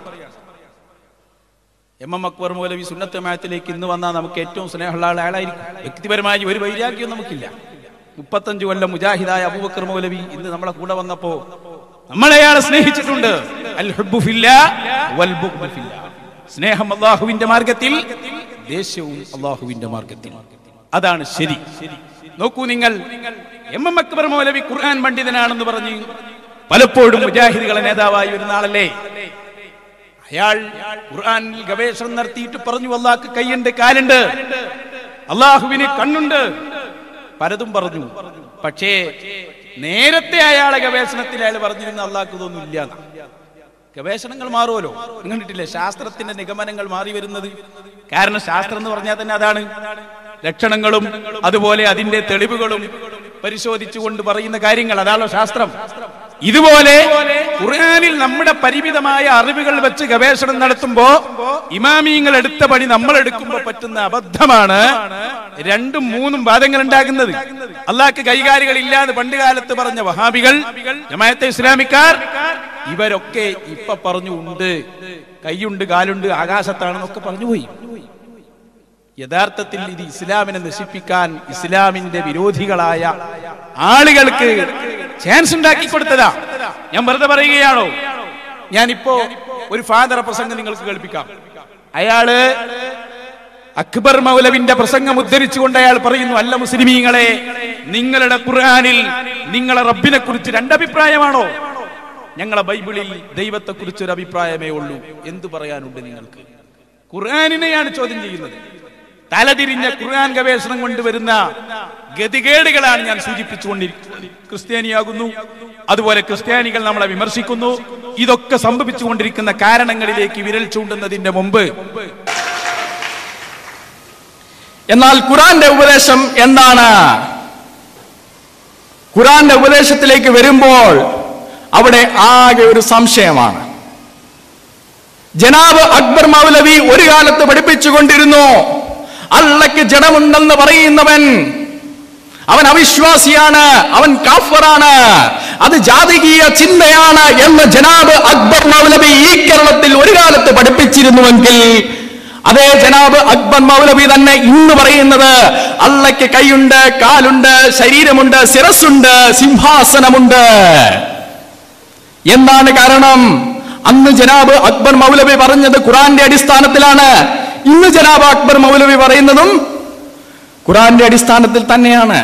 എം എം അക്ബർ മൗലവി സുന്നത്തമായത്തിലേക്ക് ഇന്ന് വന്നാൽ നമുക്ക് ഏറ്റവും സ്നേഹമുള്ള ആൾ അയാളായിരിക്കും വ്യക്തിപരമായി ഒരു വൈരാഗ്യവും നമുക്കില്ല മുപ്പത്തഞ്ചു കൊല്ലം മുജാഹിദായ അബൂബക്കർ മൗലവി ഇന്ന് നമ്മളെ കൂടെ വന്നപ്പോ നമ്മൾ അയാളെ സ്നേഹിച്ചിട്ടുണ്ട് അൽ ഹുബ്ബു ഫില്ലാ വൽ ബുഗ്ദു ഫില്ലാ. സ്നേഹം അള്ളാഹുവിന്റെ മാർഗത്തിൽ ദേഷ്യവും അള്ളാഹുവിന്റെ മാർഗത്തിൽ അതാണ് ശരി നോക്കൂ നിങ്ങൾ എം എം അക്ബർ മൗലവി ഖുർആൻ പണ്ഡിതനാണെന്ന് പറഞ്ഞ് പലപ്പോഴും മുജാഹിദുകളെ നേതാവായി വരുന്ന ആളല്ലേ അയാൾ ഖുർആനിൽ ഗവേഷണം നടത്തിയിട്ട് പറഞ്ഞു അള്ളാഹ്ക്ക് കൈയുണ്ട് കാലുണ്ട് അള്ളാഹുവിന് കണ്ണുണ്ട് പലതും പറഞ്ഞു പക്ഷേ നേരത്തെ അയാളെ ഗവേഷണത്തിൽ അയാൾ പറഞ്ഞിരുന്ന അള്ളാഹ്ക്ക് ഇതൊന്നും ഇല്ല എന്നാ. ഗവേഷണങ്ങൾ മാറുമല്ലോ നിങ്ങൾ കണ്ടിട്ടില്ലേ ശാസ്ത്രത്തിന്റെ നിഗമനങ്ങൾ മാറി വരുന്നത് കാരണം ശാസ്ത്രം എന്ന് പറഞ്ഞാൽ തന്നെ അതാണ് ലക്ഷണങ്ങളും അതുപോലെ അതിന്റെ തെളിവുകളും പരിശോധിച്ചുകൊണ്ട് പറയുന്ന കാര്യങ്ങൾ അതാണല്ലോ ശാസ്ത്രം ഇതുപോലെ ഖുർആനിൽ നമ്മുടെ പരിമിതമായ അറിവുകൾ വെച്ച് ഗവേഷണം നടത്തുമ്പോ ഇമാമിയങ്ങൾ എടുത്ത പണി നമ്മൾ എടുക്കുമ്പോൾ പറ്റുന്ന അബദ്ധമാണ് രണ്ടും മൂന്നും വാദങ്ങൾ ഉണ്ടാകുന്നത് അള്ളാഹ്ക്ക് കൈകാലികൾ ഇല്ലാതെ പണ്ട് കാലത്ത് പറഞ്ഞ വഹാബികൾ ജമാഅത്തെ ഇസ്ലാമിക്കാർ ഇവരൊക്കെ ഇപ്പൊ പറഞ്ഞു ഉണ്ട് കൈയുണ്ട് കാലുണ്ട് ആകാശത്താണെന്നൊക്കെ പറഞ്ഞു പോയി യഥാർത്ഥത്തിൽ ഇത് ഇസ്ലാമിനെ നശിപ്പിക്കാൻ ഇസ്ലാമിന്റെ വിരോധികളായ ആളുകൾക്ക് ചാൻസ് ഉണ്ടാക്കി കൊടുത്തതാ ഞാൻ വെറുതെ പറയുകയാണോ ഞാനിപ്പോ ഒരു ഫാദർ പ്രസംഗം നിങ്ങൾക്ക് കേൾപ്പിക്കാം അയാള് അക്ബർ മൗലവിന്റെ പ്രസംഗം ഉദ്ധരിച്ചുകൊണ്ട് അയാൾ പറയുന്നു അല്ല മുസ്ലിമീങ്ങളെ നിങ്ങളുടെ ഖുർആനിൽ നിങ്ങളെ റബ്ബിനെ കുറിച്ച് രണ്ടഭിപ്രായമാണോ ഞങ്ങളെ ബൈബിളിൽ ദൈവത്തെ കുറിച്ച് ഒരു അഭിപ്രായമേ ഉള്ളൂ എന്തു പറയാനുണ്ട് നിങ്ങൾക്ക് ഖുർആാനിനെയാണ് ചോദ്യം ചെയ്യുന്നത് തലതിരിഞ്ഞ ഖുർആൻ ഗവേഷണം കൊണ്ടുവരുന്ന ഗതികേടുകളാണ് ഞാൻ സൂചിപ്പിച്ചുകൊണ്ടിരിക്കുന്നത് ക്രിസ്ത്യാനിയാകുന്നു അതുപോലെ ക്രിസ്ത്യാനികൾ നമ്മളെ വിമർശിക്കുന്നു ഇതൊക്കെ സംഭവിച്ചുകൊണ്ടിരിക്കുന്ന കാരണങ്ങളിലേക്ക് വിരൽ ചൂണ്ടുന്നതിന്റെ മുമ്പ് എന്നാൽ ഖുറാന്റെ ഉപദേശം എന്താണ് ഖുറാന്റെ ഉപദേശത്തിലേക്ക് വരുമ്പോൾ അവിടെ ആകെ ഒരു സംശയമാണ് ജനാബ് അക്ബർ മൗലവി ഒരു കാലത്ത് പഠിപ്പിച്ചുകൊണ്ടിരുന്നു അള്ളയ്ക്ക് ജഡമുണ്ടെന്ന് പറയുന്നവൻ അവൻ അവിശ്വാസിയാണ് അവൻ കാഫറാണ് അത് ജാതകീയ ചിന്തയാണ് എന്ന് ജനാബ് അക്ബർ മൗലവി ഈ കേരളത്തിൽ ഒരു കാലത്ത് പഠിപ്പിച്ചിരുന്നുവെങ്കിൽ അതേ ജനാബ് അക്ബർ മൗലവി തന്നെ ഇന്ന് പറയുന്നത് അള്ളയ്ക്ക് കൈയുണ്ട് കാലുണ്ട് ശരീരമുണ്ട് ശിരസ്സുണ്ട് സിംഹാസനമുണ്ട് എന്താണ് കാരണം അന്ന് ജനാബ് അക്ബർ മൗലവി പറഞ്ഞത് ഖുറാന്റെ അടിസ്ഥാനത്തിലാണ് ഇന്ന് ജനാബ് അക്ബർ മൗലവി പറയുന്നതും ഖുറാന്റെ അടിസ്ഥാനത്തിൽ തന്നെയാണ്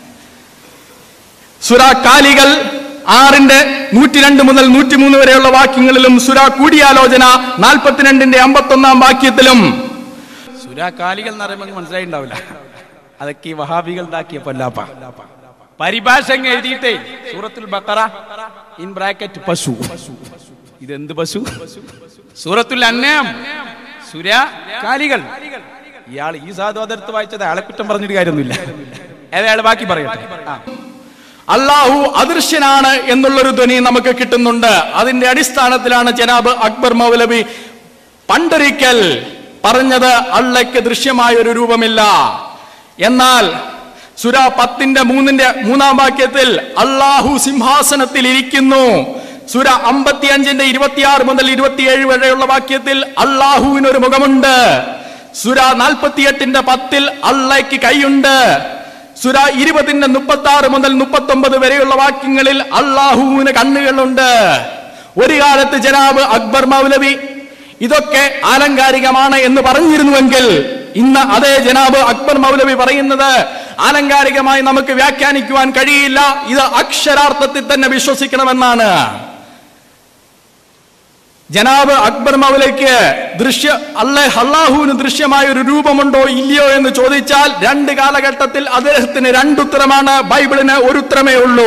സുര കാലികൾ ആറിന്റെ നൂറ്റിരണ്ട് മുതൽ നൂറ്റിമൂന്ന് വരെയുള്ള വാക്യങ്ങളിലും സുര കൂടിയാലോചന നാൽപ്പത്തിരണ്ടിന്റെ അമ്പത്തൊന്നാം വാക്യത്തിലും സുരാകാലികൾ എന്ന് പറയുമ്പോൾ നിങ്ങൾക്ക് മനസ്സിലായിണ്ടാവില്ല അതൊക്കെ ഈ വഹാബികൾ ഉണ്ടാക്കിയ പൊല്ലാപ്പ പരിഭാഷ അങ്ങ് എഴുതിയിട്ടേ സൂറത്തുൽ ബക്കറ ഇൻ ബ്രാക്കറ്റ് പശു ഇതെന്ത് പശു സൂറത്തുൽ അന്നാം സുര കാലികൾ ഇയാൾ ഈ സാധു അതിർത്ത് വായിച്ചത് അയാളെ കുറ്റം പറഞ്ഞിട്ട് കാര്യമൊന്നുമില്ല ഏതായാൾ ബാക്കി പറയട്ടെ ആ അള്ളാഹു അദൃശ്യനാണ് എന്നുള്ളൊരു ധ്വനി നമുക്ക് കിട്ടുന്നുണ്ട് അതിന്റെ അടിസ്ഥാനത്തിലാണ് ജനാബ് അക്ബർ മൗലവി പണ്ടൊരിക്കൽ പറഞ്ഞത് അള്ളയ്ക്ക് ദൃശ്യമായ ഒരു രൂപമില്ല എന്നാൽ സുര പത്തിന്റെ മൂന്നിന്റെ മൂന്നാം വാക്യത്തിൽ അള്ളാഹു സിംഹാസനത്തിൽ ഇരിക്കുന്നു സുര അമ്പത്തിയഞ്ചിന്റെ ഇരുപത്തിയാറ് മുതൽ ഇരുപത്തിയേഴ് വരെയുള്ള വാക്യത്തിൽ അള്ളാഹുവിന് ഒരു മുഖമുണ്ട് സുര നാൽപ്പത്തിയെട്ടിന്റെ പത്തിൽ അള്ളയ്ക്ക് കൈയുണ്ട് സുര ഇരുപതിന്റെ മുപ്പത്തി ആറ് മുതൽ മുപ്പത്തി ഒമ്പത് വരെയുള്ള വാക്യങ്ങളിൽ അള്ളാഹുവിന് കണ്ണുകളുണ്ട് ഒരു കാലത്ത് ജനാബ് അക്ബർ മൗലവി ഇതൊക്കെ ആലങ്കാരികമാണ് എന്ന് പറഞ്ഞിരുന്നുവെങ്കിൽ ഇന്ന് അതേ ജനാബ് അക്ബർ മൗലവി പറയുന്നത് ആലങ്കാരികമായി നമുക്ക് വ്യാഖ്യാനിക്കുവാൻ കഴിയില്ല ഇത് അക്ഷരാർത്ഥത്തിൽ തന്നെ വിശ്വസിക്കണമെന്നാണ് ജനാബ് അക്ബർ മൗലയ്ക്ക് ദൃശ്യ അല്ല അള്ളാഹുവിന് ദൃശ്യമായ ഒരു രൂപമുണ്ടോ ഇല്ലയോ എന്ന് ചോദിച്ചാൽ രണ്ട് കാലഘട്ടത്തിൽ അദ്ദേഹത്തിന് രണ്ടുത്തരമാണ് ബൈബിളിന് ഒരു ഉത്തരമേ ഉള്ളൂ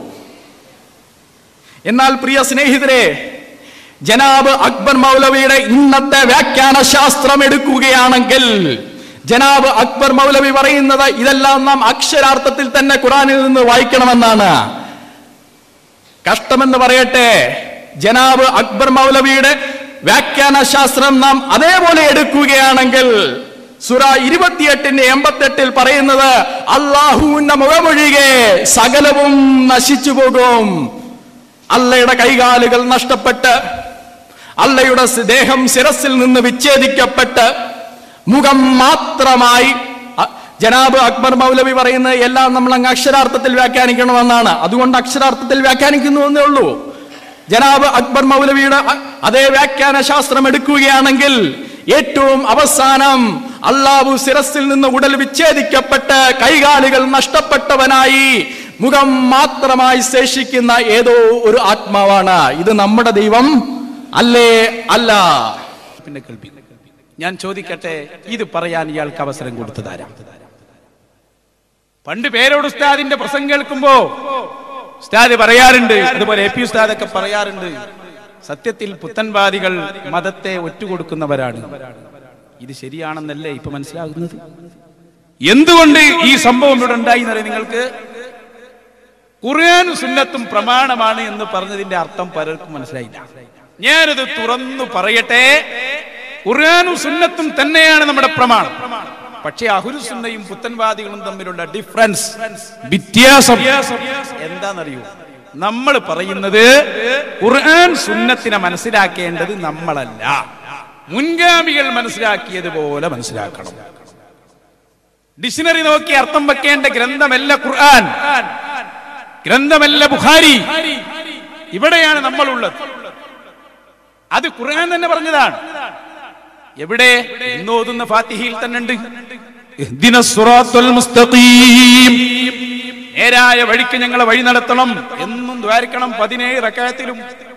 എന്നാൽ പ്രിയ സ്നേഹിതരെ ജനാബ് അക്ബർ മൗലവിയുടെ ഇന്നത്തെ വ്യാഖ്യാന ശാസ്ത്രം എടുക്കുകയാണെങ്കിൽ ജനാബ് അക്ബർ മൗലവി പറയുന്നത് ഇതെല്ലാം നാം അക്ഷരാർത്ഥത്തിൽ തന്നെ ഖുറാനിൽ നിന്ന് വായിക്കണമെന്നാണ് കഷ്ടമെന്ന് പറയട്ടെ ജനാബ് അക്ബർ മൗലവിയുടെ വ്യാഖ്യാന ശാസ്ത്രം നാം അതേപോലെ എടുക്കുകയാണെങ്കിൽ സുറ ഇരുപത്തിയെട്ടിന്റെ എൺപത്തെട്ടിൽ പറയുന്നത് അള്ളാഹുവിന്റെ മുഖമൊഴികെ സകലവും നശിച്ചു പോകും അള്ളയുടെ കൈകാലുകൾ നഷ്ടപ്പെട്ട് അള്ളയുടെ സി- ദേഹം ശിരസിൽ നിന്ന് വിച്ഛേദിക്കപ്പെട്ട് മുഖം മാത്രമായി അ- ജനാബ് അക്ബർ മൗലവി പറയുന്നത് എല്ലാം നമ്മൾ അങ്ങ് അക്ഷരാർത്ഥത്തിൽ വ്യാഖ്യാനിക്കണമെന്നാണ് അതുകൊണ്ട് അക്ഷരാർത്ഥത്തിൽ വ്യാഖ്യാനിക്കുന്നു എന്നേ ഉള്ളൂ ജനാബ് അക്ബർ മൗലവിയുടെ അ- അതേ വ്യാഖ്യാന ശാസ്ത്രം എടുക്കുകയാണെങ്കിൽ ഏറ്റവും അവസാനം അള്ളാഹു ശിരസിൽ നിന്ന് ഉടൽ വിച്ഛേദിക്കപ്പെട്ട് കൈകാലുകൾ നഷ്ടപ്പെട്ടവനായി മുഖം മാത്രമായി ശേഷിക്കുന്ന ഏതോ ഒരു ആത്മാവാണ് ഇത് നമ്മുടെ ദൈവം അല്ലേ അല്ല പിന്നെ കേൾപ്പി ഞാൻ ചോദിക്കട്ടെ ഇത് പറയാൻ ഇയാൾക്ക് അവസരം കൊടുത്തതാരാ പണ്ട് പേരോട് ഉസ്താദിന്റെ പ്രസംഗം കേൾക്കുമ്പോ ഉസ്താദ് പറയാറുണ്ട് അതുപോലെ എ പി ഉസ്താദ് ഒക്കെ പറയാറുണ്ട് സത്യത്തിൽ പുത്തൻവാദികൾ മതത്തെ ഒറ്റുകൊടുക്കുന്നവരാണ് ഇത് ശരിയാണെന്നല്ലേ ഇപ്പൊ മനസ്സിലാകുന്നത് എന്തുകൊണ്ട് ഈ സംഭവം ഇവിടെ ഉണ്ടായി എന്നറിയാം നിങ്ങൾക്ക് ഖുർആനും സുന്നത്തും പ്രമാണമാണ് എന്ന് പറഞ്ഞതിന്റെ അർത്ഥം പലർക്കും മനസ്സിലായില്ല ഞാനിത് തുറന്നു പറയട്ടെ ഖുർആനും സുന്നത്തും തന്നെയാണ് നമ്മുടെ പ്രമാണം പക്ഷേ അഹുരുസുന്നയും പുത്തൻവാദികളും തമ്മിലുള്ള ഡിഫറൻസ് വ്യത്യാസം എന്താണെന്നറിയൂ നമ്മൾ പറയുന്നത് ഖുർആൻ സുന്നത്തിനെ മനസ്സിലാക്കേണ്ടത് നമ്മളല്ല മുൻഗാമികൾ മനസ്സിലാക്കിയതുപോലെ മനസ്സിലാക്കണം ഡിക്ഷണറി നോക്കി അർത്ഥം വെക്കേണ്ട ഗ്രന്ഥമല്ല ഖുർആൻ ഗ്രന്ഥമല്ല ബുഖാരി ഇവിടെയാണ് നമ്മളുള്ളത് അത് ഖുർആൻ തന്നെ പറഞ്ഞതാണ് എവിടെ ഇന്ന് ഓതുന്ന ഫാത്തിഹയിൽ തന്നെ ഉണ്ട് ഇഹ്ദിന സിറാത്തുൽ മുസ്തഖീം നേരായ വഴിക്ക് ഞങ്ങളെ വഴി നടത്തണം എന്നും ദ്വാരിക്കണം പതിനേഴ് റക്കായത്തിലും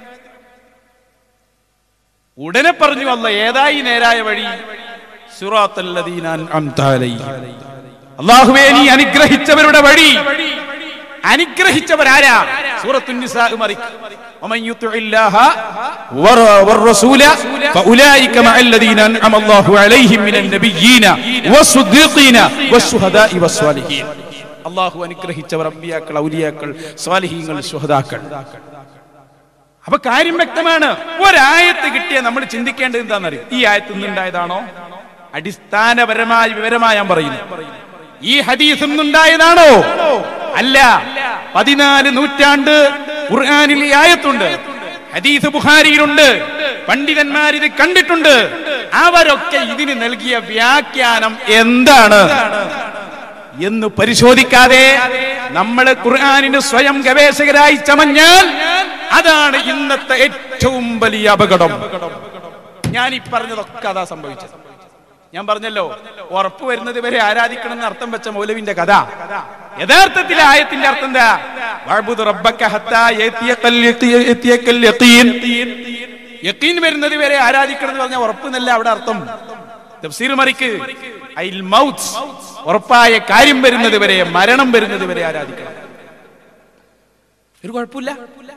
ഉടനെ പറഞ്ഞു അല്ല ഏതായി നേരായ വഴി സിറാത്തല്ലദീന അൻഅംത അലൈഹിം അല്ലാഹുവേ നീ അനുഗ്രഹിച്ചവരുടെ വഴി അനുഗ്രഹിച്ചവരാരാ സൂറത്തുൻ നിസാ മറിക്ക് ومن يطع الله ور- والرسول فأولئك مع الذين أنعم الله عليهم من النبيين والصديقين والشهداء والصالحين അള്ളാഹു അനുഗ്രഹിച്ചവർ അമ്പിയാക്കൾ ഔലിയാക്കൾ സ്വാലിഹീങ്ങൾ ശുഹദാക്കൾ അപ്പൊ കാര്യം വ്യക്തമാണ് ഒരായത്ത് കിട്ടിയ നമ്മൾ ചിന്തിക്കേണ്ടത് എന്താണെന്നറിയോ ഈ ആയത്ത് നിന്നുണ്ടായതാണോ അടിസ്ഥാനപരമായ വിവരമായ ഞാൻ പറയുന്നു ഈ ഹദീസ് നിന്നുണ്ടായതാണോ അല്ല പതിനാല് നൂറ്റാണ്ട് ഖുർആനിൽ ഈ ആയത്തുണ്ട് ഹദീസ് ബുഖാരിയിലുണ്ട് പണ്ഡിതന്മാർ ഇത് കണ്ടിട്ടുണ്ട് അവരൊക്കെ ഇതിന് നൽകിയ വ്യാഖ്യാനം എന്താണ് എന്ന് പരിശോധിക്കാതെ നമ്മൾ ഖുർആാനിന് സ്വയം ഗവേഷകരായി ചമഞ്ഞാൽ അതാണ് ഇന്നത്തെ ഏറ്റവും വലിയ അപകടം ഞാൻ ഈ പറഞ്ഞതൊക്കെ അതാ സംഭവിച്ചത് ഞാൻ പറഞ്ഞല്ലോ ഉറപ്പ് വരുന്നത് വരെ ആരാധിക്കണം എന്ന് അർത്ഥം വെച്ച മൗലവിന്റെ കഥ യഥാർത്ഥത്തിൽ ആയത്തിന്റെ അർത്ഥം എന്താ വഅ്ബുദ് റബ്ബക ഹത്താ യഅതിയക്കൽ യഖീ- യഅതിയക്കൽ യഖീൻ യഖീൻ വരുന്നത് വരെ ആരാധിക്കണം എന്ന് പറഞ്ഞ ഉറപ്പ് എന്നല്ല അവിടെ അർത്ഥം തഫ്സീർ മറിക്ക് ഐൽ മൗത്ത് ഉറപ്പായ കാര്യം വരുന്നത് വരെ മരണം വരുന്നത് വരെ ആരാധിക്കണം ഒരു കുഴപ്പമില്ല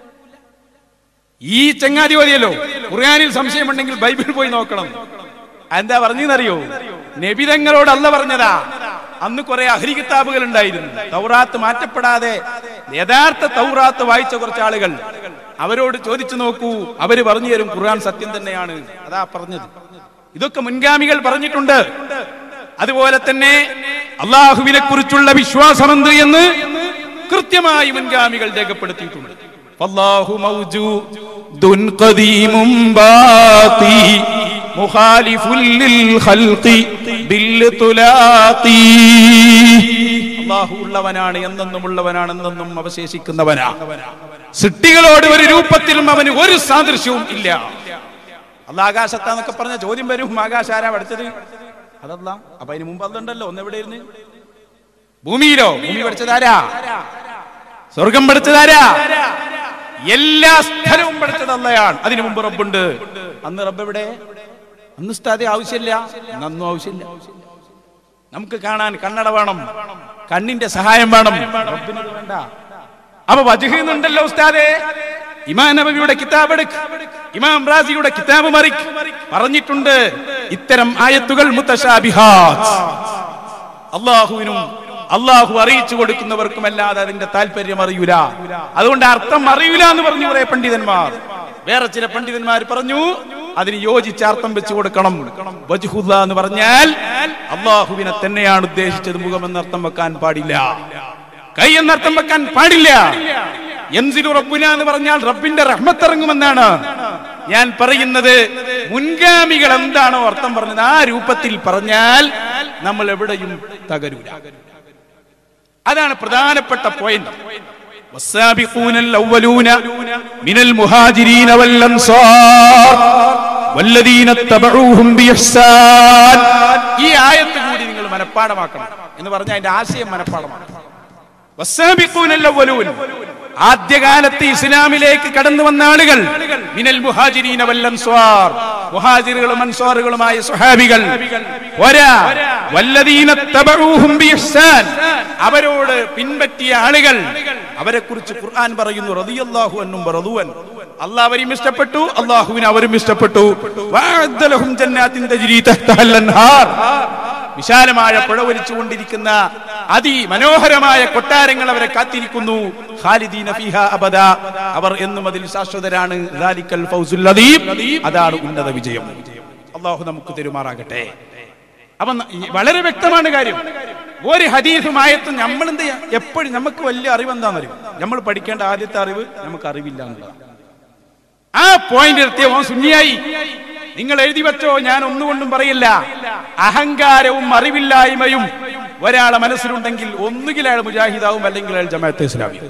ഈ ചങ്ങാതി മതിയല്ലോ ഖുർആനിൽ സംശയമുണ്ടെങ്കിൽ ബൈബിൾ പോയി നോക്കണം എന്താ പറഞ്ഞെന്നറിയോ നബിതങ്ങളോട് അല്ല പറഞ്ഞതാ അന്ന് കുറെ അഹരി കിതാബുകൾ ഉണ്ടായിരുന്നു തൗറാത്ത് മാറ്റപ്പെടാതെ യഥാർത്ഥ തൗറാത്ത് വായിച്ച കുറച്ച് ആളുകൾ അവരോട് ചോദിച്ചു നോക്കൂ അവര് പറഞ്ഞു തരും ഖുർആൻ സത്യം തന്നെയാണ് അതാ പറഞ്ഞത് ഇതൊക്കെ മുൻഗാമികൾ പറഞ്ഞിട്ടുണ്ട് അതുപോലെ തന്നെ അള്ളാഹുവിനെ കുറിച്ചുള്ള വിശ്വാസമെന്ത് എന്ന് കൃത്യമായി മുൻഗാമികൾ രേഖപ്പെടുത്തിയിട്ടുണ്ട് ഫല്ലാഹു മൗജൂദുൻ ഖദീമും ബാഖി മുഖാലിഫുൽ ലിൽ ഖൽഖി ബിൽ തുലാഖി അല്ലാഹു ഉള്ളവനാണ് എന്നെന്നും ഉള്ളവനാണ് എന്നെന്നും അവശേഷിക്കുന്നവനാ സൃഷ്ടികളോട് ഒരു രൂപത്തിലും അവന് ഒരു സാദൃശ്യവും ഇല്ല അല്ല ആകാശത്താന്നൊക്കെ പറഞ്ഞ ചോദ്യം വരും ആകാശ ആരാ പഠിച്ചത് അതല്ല അപ്പൊ അതിന് മുമ്പ് അതുണ്ടല്ലോ ഒന്ന് എവിടെ ഇരുന്ന് ഭൂമിയിലോ ഭൂമി പഠിച്ചതാരാ സ്വർഗം പഠിച്ചതാരാ എല്ലാ സ്ഥലവും പഠിച്ചത് അല്ലയാണ് അതിനു മുമ്പ് റബ്ബുണ്ട് അന്ന് റബ്ബ് എവിടെ അന്ന് സ്ഥാതി ആവശ്യമില്ല അന്നും ആവശ്യമില്ല നമുക്ക് കാണാൻ കണ്ണട വേണം കണ്ണിന്റെ സഹായം വേണം റബ്ബിനത് വേണ്ട അപ്പൊ വജുന്നുണ്ടല്ലോ ഉസ്താദേ ഇമാം നബവിയുടെ കിതാബ് എടുക്ക് ഇമാം റാസിയുടെ കിതാബ് മറിക്ക് പറഞ്ഞിട്ടുണ്ട് ഇത്തരം ആയത്തുകൾ മുത്തശാബിഹാത്ത് അള്ളാഹുവിനും അള്ളാഹു അറിയിച്ചു കൊടുക്കുന്നവർക്കും അല്ലാതെ അതിന്റെ താല്പര്യം അറിയൂല അതുകൊണ്ട് അർത്ഥം അറിയൂല എന്ന് പറഞ്ഞു കുറെ പണ്ഡിതന്മാർ വേറെ ചില പണ്ഡിതന്മാർ പറഞ്ഞു അതിന് യോജിച്ച അർത്ഥം വെച്ചു കൊടുക്കണം വജ്ഹുല്ല എന്ന് പറഞ്ഞാൽ അള്ളാഹുവിനെ തന്നെയാണ് ഉദ്ദേശിച്ചത് മുഖം എന്നർത്ഥം വെക്കാൻ പാടില്ല കൈ എന്നർത്ഥം വെക്കാൻ പാടില്ല എൻസിലു റബ്ബുന എന്ന് പറഞ്ഞാൽ റബ്ബിന്റെ റഹ്മത്തിറങ്ങുമെന്നാണ് ഞാൻ പറയുന്നത് മുൻഗാമികൾ എന്താണോ അർത്ഥം പറഞ്ഞത് ആ രൂപത്തിൽ പറഞ്ഞാൽ നമ്മൾ എവിടെയും തകരൂല അതാണ് പ്രധാനപ്പെട്ട പോയിന്റ് والسابقون الأولون من المهاجرين والأنصار والذين اتبعوهم بإحسان ഈ ആയത്ത് കൂടി നിങ്ങൾ മനഃപ്പാടമാക്കണം എന്ന് പറഞ്ഞാൽ അതിന്റെ ആശയം മനഃപ്പാടമാക്കണം والسابقون الأولون ആദ്യകാലത്ത് ഇസ്ലാമിലേക്ക് കടന്നു വന്ന ആളുകൾ മിനൽ മുഹാജിരീന വൽ അൻസ്വാർ മുഹാജിറുകളും അൻസ്വാറുകളുമായ സുഹാബികൾ ഒരാ വല്ലദീന തബഊഹും ബിഇഹ്സാൻ അവരോട് പിൻപറ്റിയ ആളുകൾ അവരെ കുറിച്ച് ഖുർആൻ പറയുന്നു റളിയല്ലാഹു അൻഹും റദുവൻ അള്ളാഹ് അവരെയും ഇഷ്ടപ്പെട്ടു അള്ളാഹുവിനെ അവരും ഇഷ്ടപ്പെട്ടു വഅദ്ദ ലഹും ജന്നാത്തിൻ തജ്രി തഹ്തഹൽ അൻഹാർ വിശാലമായ പുഴ ഒലിച്ചുകൊണ്ടിരിക്കുന്ന അതിമനോഹരമായ കൊട്ടാരങ്ങൾ അവരെ കാത്തിരിക്കുന്നു ഖാലിദീന ഫീഹ അബദ അവർ എന്നും അതിൽ ശാശ്വതരാണ് ദാലിക്കൽ ഫൗസുൽ അദീം അതാണ് ഉന്നത വിജയം അള്ളാഹു നമുക്ക് തെരുമാറാകട്ടെ അപ്പൊ ന- ഈ വളരെ വ്യക്തമാണ് കാര്യം ഒരു ഹദീസും ആയത്തും നമ്മൾ എന്ത് ചെയ്യാം എപ്പോഴും നമുക്ക് വലിയ അറിവ് എന്താണെന്നറിയും നമ്മൾ പഠിക്കേണ്ട ആദ്യത്തെ അറിവ് നമുക്ക് അറിവില്ല എന്നുള്ളതാണ് ആ പോയിന്റ് എത്തിയ ഓൻ സുന്നിയായി നിങ്ങൾ എഴുതി വെച്ചോ ഞാൻ ഒന്നുകൊണ്ടും പറയില്ല അഹങ്കാരവും അറിവില്ലായ്മയും ഒരാളെ മനസ്സിലുണ്ടെങ്കിൽ ഒന്നുകിൽ അയാൾ മുജാഹിദാവും അല്ലെങ്കിൽ അയാൾ ജമാഅത്തെ ഇസ്ലാമി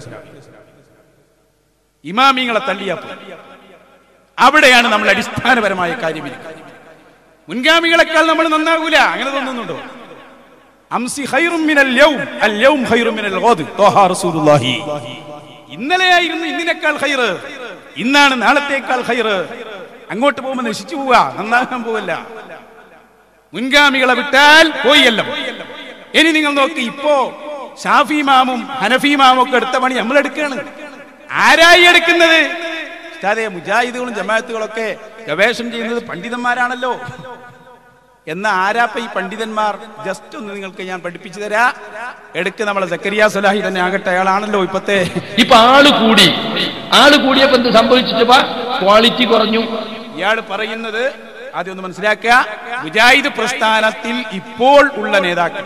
ഇമാമിങ്ങളെ തള്ളിയപ്പോൾ അവിടെയാണ് നമ്മൾ അടിസ്ഥാനപരമായ കാര്യം ഇരിക്കുന്നത്. മുൻഗാമികളെക്കാൾ നമ്മൾ നന്നാകൂല അങ്ങനെ തോന്നുന്നുണ്ടോ അംസി ഖൈറും മിനൽ യൗം അൽ യൗം ഖൈറും മിനൽ ഗദ് ത്വഹ റസൂലുള്ളാഹി ഇന്നലെയായിരുന്നു ഇന്നിനേക്കാൾ ഖൈറ് ഇന്നാണ് നാളത്തേക്കാൾ ഖൈറ് അങ്ങോട്ട് പോകുമ്പോൾ നശിച്ചു പോവുക നന്നാകാൻ പോവല്ല മുൻഗാമികളെ വിട്ടാൽ പോയല്ലോ ഇനി നിങ്ങൾ നോക്കി ഇപ്പോ ഷാഫി മാമും ഹനഫി മാമും ഒക്കെ എടുത്ത പണി നമ്മൾ എടുക്കുകയാണ് ആരായി എടുക്കുന്നത് ഉസ്താദേ മുജാഹിദുകളും ജമാഅത്തുകളൊക്കെ ഗവേഷണം ചെയ്യുന്നത് പണ്ഡിതന്മാരാണല്ലോ എന്ന ആരാപ്പ ഈ പണ്ഡിതന്മാർ ജസ്റ്റ് ഒന്ന് നിങ്ങൾക്ക് ഞാൻ പഠിപ്പിച്ചു തരാ എടുക്ക് നമ്മളെ സക്കരിയ സലാഹി തന്നെ ആകട്ടെ അയാളാണല്ലോ ഇപ്പത്തെ ഇപ്പൊ ആള് കൂടി ആള് കൂടിയപ്പോ എന്ത് സംഭവിച്ചിട്ട് ക്വാളിറ്റി കുറഞ്ഞു ഇയാൾ പറയുന്നത് ആദ്യം ഒന്ന് മനസ്സിലാക്കുക മുജാഹിദ് പ്രസ്ഥാനത്തിൽ ഇപ്പോൾ ഉള്ള നേതാക്കൾ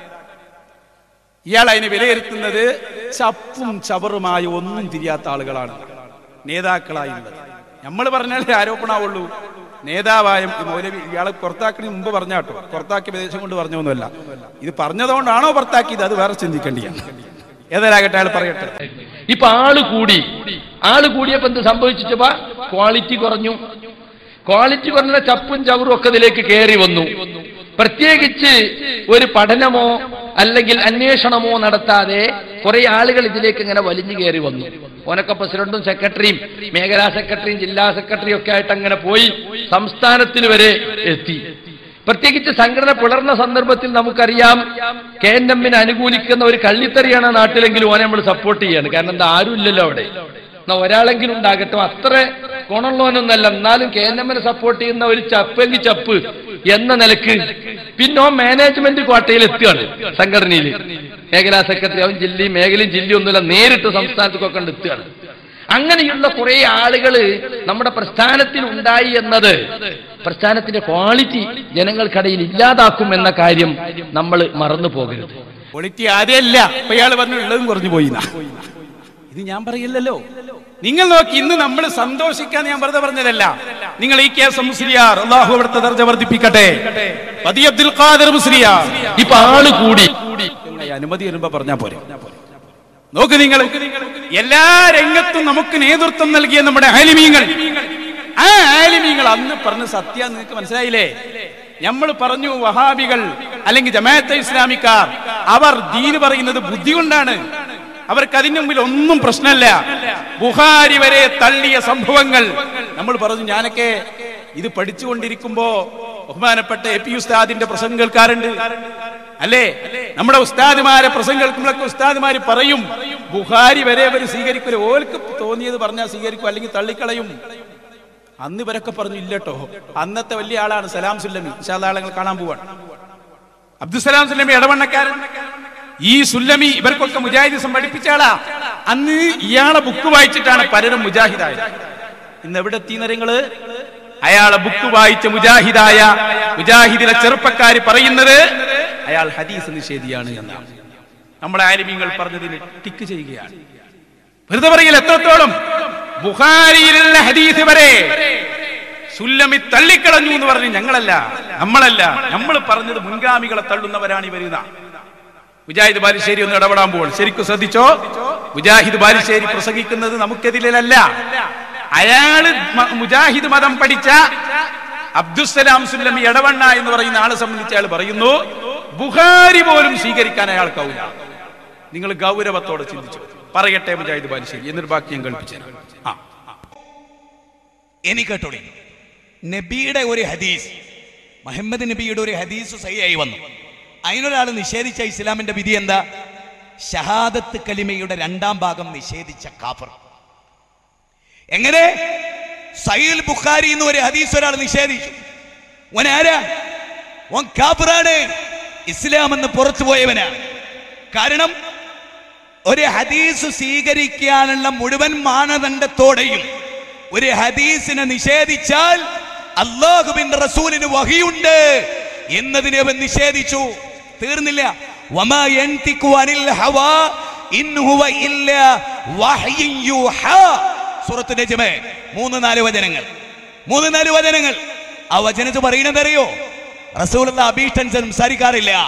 ഇയാൾ അതിനെ വിലയിരുത്തുന്നത് ചപ്പും ചവറുമായ ഒന്നും തിരിയാത്ത ആളുകളാണ് നേതാക്കളായുള്ളത് നമ്മൾ പറഞ്ഞാൽ ആരോപണമാവുള്ളൂ നേതാവായ ഈ മൗലവി ഇയാളെ പുറത്താക്കണി മുമ്പ് പറഞ്ഞാട്ടോ പുറത്താക്കിയ പ്രദേശം കൊണ്ട് പറഞ്ഞൊന്നുമല്ല ഇത് പറഞ്ഞതുകൊണ്ടാണോ പുറത്താക്കിയത് അത് വേറെ ചിന്തിക്കേണ്ടിയാണ് ഏതായാലാകട്ടെ അയാൾ പറയട്ടെ ഇപ്പൊ ആള് കൂടി ആള് കൂടിയപ്പോ എന്ത് സംഭവിച്ചിട്ട് ക്വാളിറ്റി കുറഞ്ഞു ക്വാളിറ്റി കുറഞ്ഞ ചപ്പും ചവറും ഒക്കെ ഇതിലേക്ക് കയറി വന്നു പ്രത്യേകിച്ച് ഒരു പഠനമോ അല്ലെങ്കിൽ അന്വേഷണമോ നടത്താതെ കുറെ ആളുകൾ ഇതിലേക്ക് ഇങ്ങനെ വലിഞ്ഞു കയറി വന്നു ഓനൊക്കെ പ്രസിഡന്റും സെക്രട്ടറിയും മേഖലാ സെക്രട്ടറിയും ജില്ലാ സെക്രട്ടറിയും ഒക്കെ ആയിട്ട് അങ്ങനെ പോയി സംസ്ഥാനത്തിൽ വരെ എത്തി പ്രത്യേകിച്ച് സംഘടന പിളർന്ന സന്ദർഭത്തിൽ നമുക്കറിയാം കെ എൻ എമ്മിനെ അനുകൂലിക്കുന്ന ഒരു കള്ളിത്തറിയാണ് നാട്ടിലെങ്കിലും ഓനെ നമ്മൾ സപ്പോർട്ട് ചെയ്യാണ് കാരണം എന്താ ആരും ഇല്ലല്ലോ അവിടെ എന്നാ ഒരാളെങ്കിലും ഉണ്ടാകട്ടെ അത്ര ഗുണമുള്ളവനൊന്നല്ല എന്നാലും കെ എൻ എമ്മിനെ സപ്പോർട്ട് ചെയ്യുന്ന ഒരു ചപ്പെങ്കിൽ ചപ്പ് എന്ന നിലക്ക് പിന്നെ ഓൻ മാനേജ്മെന്റ് കോട്ടയിൽ എത്തുകയാണ് സംഘടനയിൽ മേഖലാ സെക്രട്ടറി അവൻ ജില്ലയും മേഖലയും ജില്ലയും ഒന്നുമില്ല നേരിട്ട് സംസ്ഥാനത്തേക്കൊക്കെ എത്തുകയാണ് അങ്ങനെയുള്ള കുറെ ആളുകള് നമ്മുടെ പ്രസ്ഥാനത്തിൽ ഉണ്ടായി എന്നത് പ്രസ്ഥാനത്തിന്റെ ക്വാളിറ്റി ജനങ്ങൾക്കിടയിൽ ഇല്ലാതാക്കും എന്ന കാര്യം നമ്മൾ മറന്നു പോകരുത് ക്വാളിറ്റി ആദ്യമല്ല ഇപ്പൊ ഇയാൾ പറഞ്ഞു ഉള്ളതും കുറഞ്ഞു പോയി എന്നാ. ഇത് ഞാൻ പറയില്ലല്ലോ നിങ്ങൾ നോക്കി ഇന്ന് നമ്മൾ സന്തോഷിക്കാൻ ഞാൻ വെറുതെ പറഞ്ഞതല്ല നിങ്ങൾ ഈ കേസ് മുസ്ലിയാർ അള്ളാഹു അവിടുത്തെ ദർജ വർദ്ധിപ്പിക്കട്ടെ പതി അബ്ദുൽ ഖാദർ മുസ്ലിയാർ ഇപ്പൊ ആള് കൂടി ഈ അനുമതി വരുമ്പോ പറഞ്ഞാ പോരെ നോക്ക് നിങ്ങൾ എല്ലാ രംഗത്തും നമുക്ക് നേതൃത്വം നൽകിയ നമ്മുടെ ആലിമീങ്ങൾ ആ ആലിമീങ്ങൾ അന്ന് പറഞ്ഞ സത്യ നിങ്ങൾക്ക് മനസ്സിലായില്ലേ നമ്മൾ പറഞ്ഞു വഹാബികൾ അല്ലെങ്കിൽ ജമാഅത്തെ ഇസ്ലാമിക്കാർ അവർ ദീന് പറയുന്നത് ബുദ്ധി കൊണ്ടാണ് അവർക്ക് അതിന് മുമ്പിൽ ഒന്നും പ്രശ്നമല്ല ബുഹാരി വരെ തള്ളിയ സംഭവങ്ങൾ നമ്മൾ പറഞ്ഞു ഞാനൊക്കെ ഇത് പഠിച്ചുകൊണ്ടിരിക്കുമ്പോ ബഹുമാനപ്പെട്ട എ പി ഉസ്താദിന്റെ പ്രസംഗം കേൾക്കാറുണ്ട് അല്ലേ നമ്മുടെ ഉസ്താദുമാരെ പ്രസംഗം കേൾക്കുമ്പോഴൊക്കെ ഉസ്താദുമാര് പറയും ബുഹാരി വരെ അവർ സ്വീകരിക്കൂല ഓർക്ക് തോന്നിയത് പറഞ്ഞാൽ സ്വീകരിക്കും അല്ലെങ്കിൽ തള്ളിക്കളയും അന്ന് ഇവരൊക്കെ പറഞ്ഞു ഇല്ലട്ടോ അന്നത്തെ വലിയ ആളാണ് സലാം സുല്ലമി ആളങ്ങൾ കാണാൻ പോവാണ് അബ്ദുസലാം സുല്ലമി ഇടവണ്ണക്കാരൻ ഈ സുല്ലമി ഇവർക്കൊക്കെ മുജാഹിദിസം പഠിപ്പിച്ച ആളാ അന്ന് ഇയാളെ ബുക്ക് വായിച്ചിട്ടാണ് പലരും മുജാഹിദായത് ഇന്ന് എവിടെ എത്തിയെന്ന് നിങ്ങള് അയാളെ ബുക്ക് വായിച്ച മുജാഹിദായ മുജാഹിദിലെ ചെറുപ്പക്കാര് പറയുന്നത് അയാൾ ഹദീസ് നിഷേധിയാണ് എന്നാണ് നമ്മളെ ആലിമീങ്ങൾ പറഞ്ഞതിന് ടിക്ക് ചെയ്യുകയാണ് വെറുതെ പറയില്ല എത്രത്തോളം ബുഹാരിയിലുള്ള ഹദീസ് വരെ സുല്ലമി തള്ളിക്കളഞ്ഞു എന്ന് പറഞ്ഞ് ഞങ്ങളല്ല നമ്മളല്ല നമ്മൾ പറഞ്ഞത് മുൻഗാമികളെ തള്ളുന്നവരാണ് ഈ വരുന്ന മുജാഹിദ് ബാലുശ്ശേരി ഒന്ന് ഇടപെടാൻ പോകും ശരിക്കും ശ്രദ്ധിച്ചോ മുജാഹിദ് ബാലുശ്ശേരി പ്രസംഗിക്കുന്നത് നമുക്കെതിരല്ല അയാള് മ- മുജാഹിദ് മതം പഠിച്ച അബ്ദുസലാം സുല്ലമി ഇടവണ്ണ എന്ന് പറയുന്ന ആളെ സംബന്ധിച്ച് അയാൾ പറയുന്നു ബുഹാരി പോലും സ്വീകരിക്കാൻ അയാൾക്കാവില്ല നിങ്ങൾ ഗൗരവത്തോടെ ചിന്തിച്ചു പറയട്ടെ മുജാഹിദ് ബാലുശ്ശേരി എന്നിട്ട് ബാക്കി ഞാൻ കേൾപ്പിച്ചു ആ ഇനി കേട്ടോളി നബിയുടെ ഒരു ഹദീസ് മുഹമ്മദ് നബിയുടെ ഒരു ഹദീസ് സഹിയായി വന്നു അതിനൊരാൾ നിഷേധിച്ച ഇസ്ലാമിന്റെ വിധി എന്താ ഷഹാദത്ത് കലിമയുടെ രണ്ടാം ഭാഗം നിഷേധിച്ച കാഫർ എങ്ങനെ സയ്യിൽ ബുഖാരി എന്ന് ഒരു ഹദീസ് ഒരാൾ നിഷേധിച്ചു ഓൻ ആരാ ഓൻ കാഫറാണ് ഇസ്ലാം എന്ന് പുറത്തു പോയവനാണ് കാരണം ഒരു ഹദീസ് സ്വീകരിക്കാനുള്ള മുഴുവൻ മാനദണ്ഡത്തോടെയും ഒരു ഹദീസിനെ നിഷേധിച്ചാൽ അള്ളാഹുബിന്റെ റസൂലിന് വഹിയുണ്ട് എന്നതിനെ അവൻ നിഷേധിച്ചു തീർന്നില്ല വമാ യൻതിഖു അനിൽ ഹവാ ഇൻ ഹുവ ഇല്ലാ വഹ്യുൻ യൂഹാ സൂറത്ത് നജ്മ് മൂന്ന് നാല് വചനങ്ങൾ മൂന്ന് നാല് വചനങ്ങൾ ആ വചനത്ത് പറയുന്നത് അറിയോ റസൂലുള്ള അഭീഷ്ടൻ സംസാരിക്കാറില്ല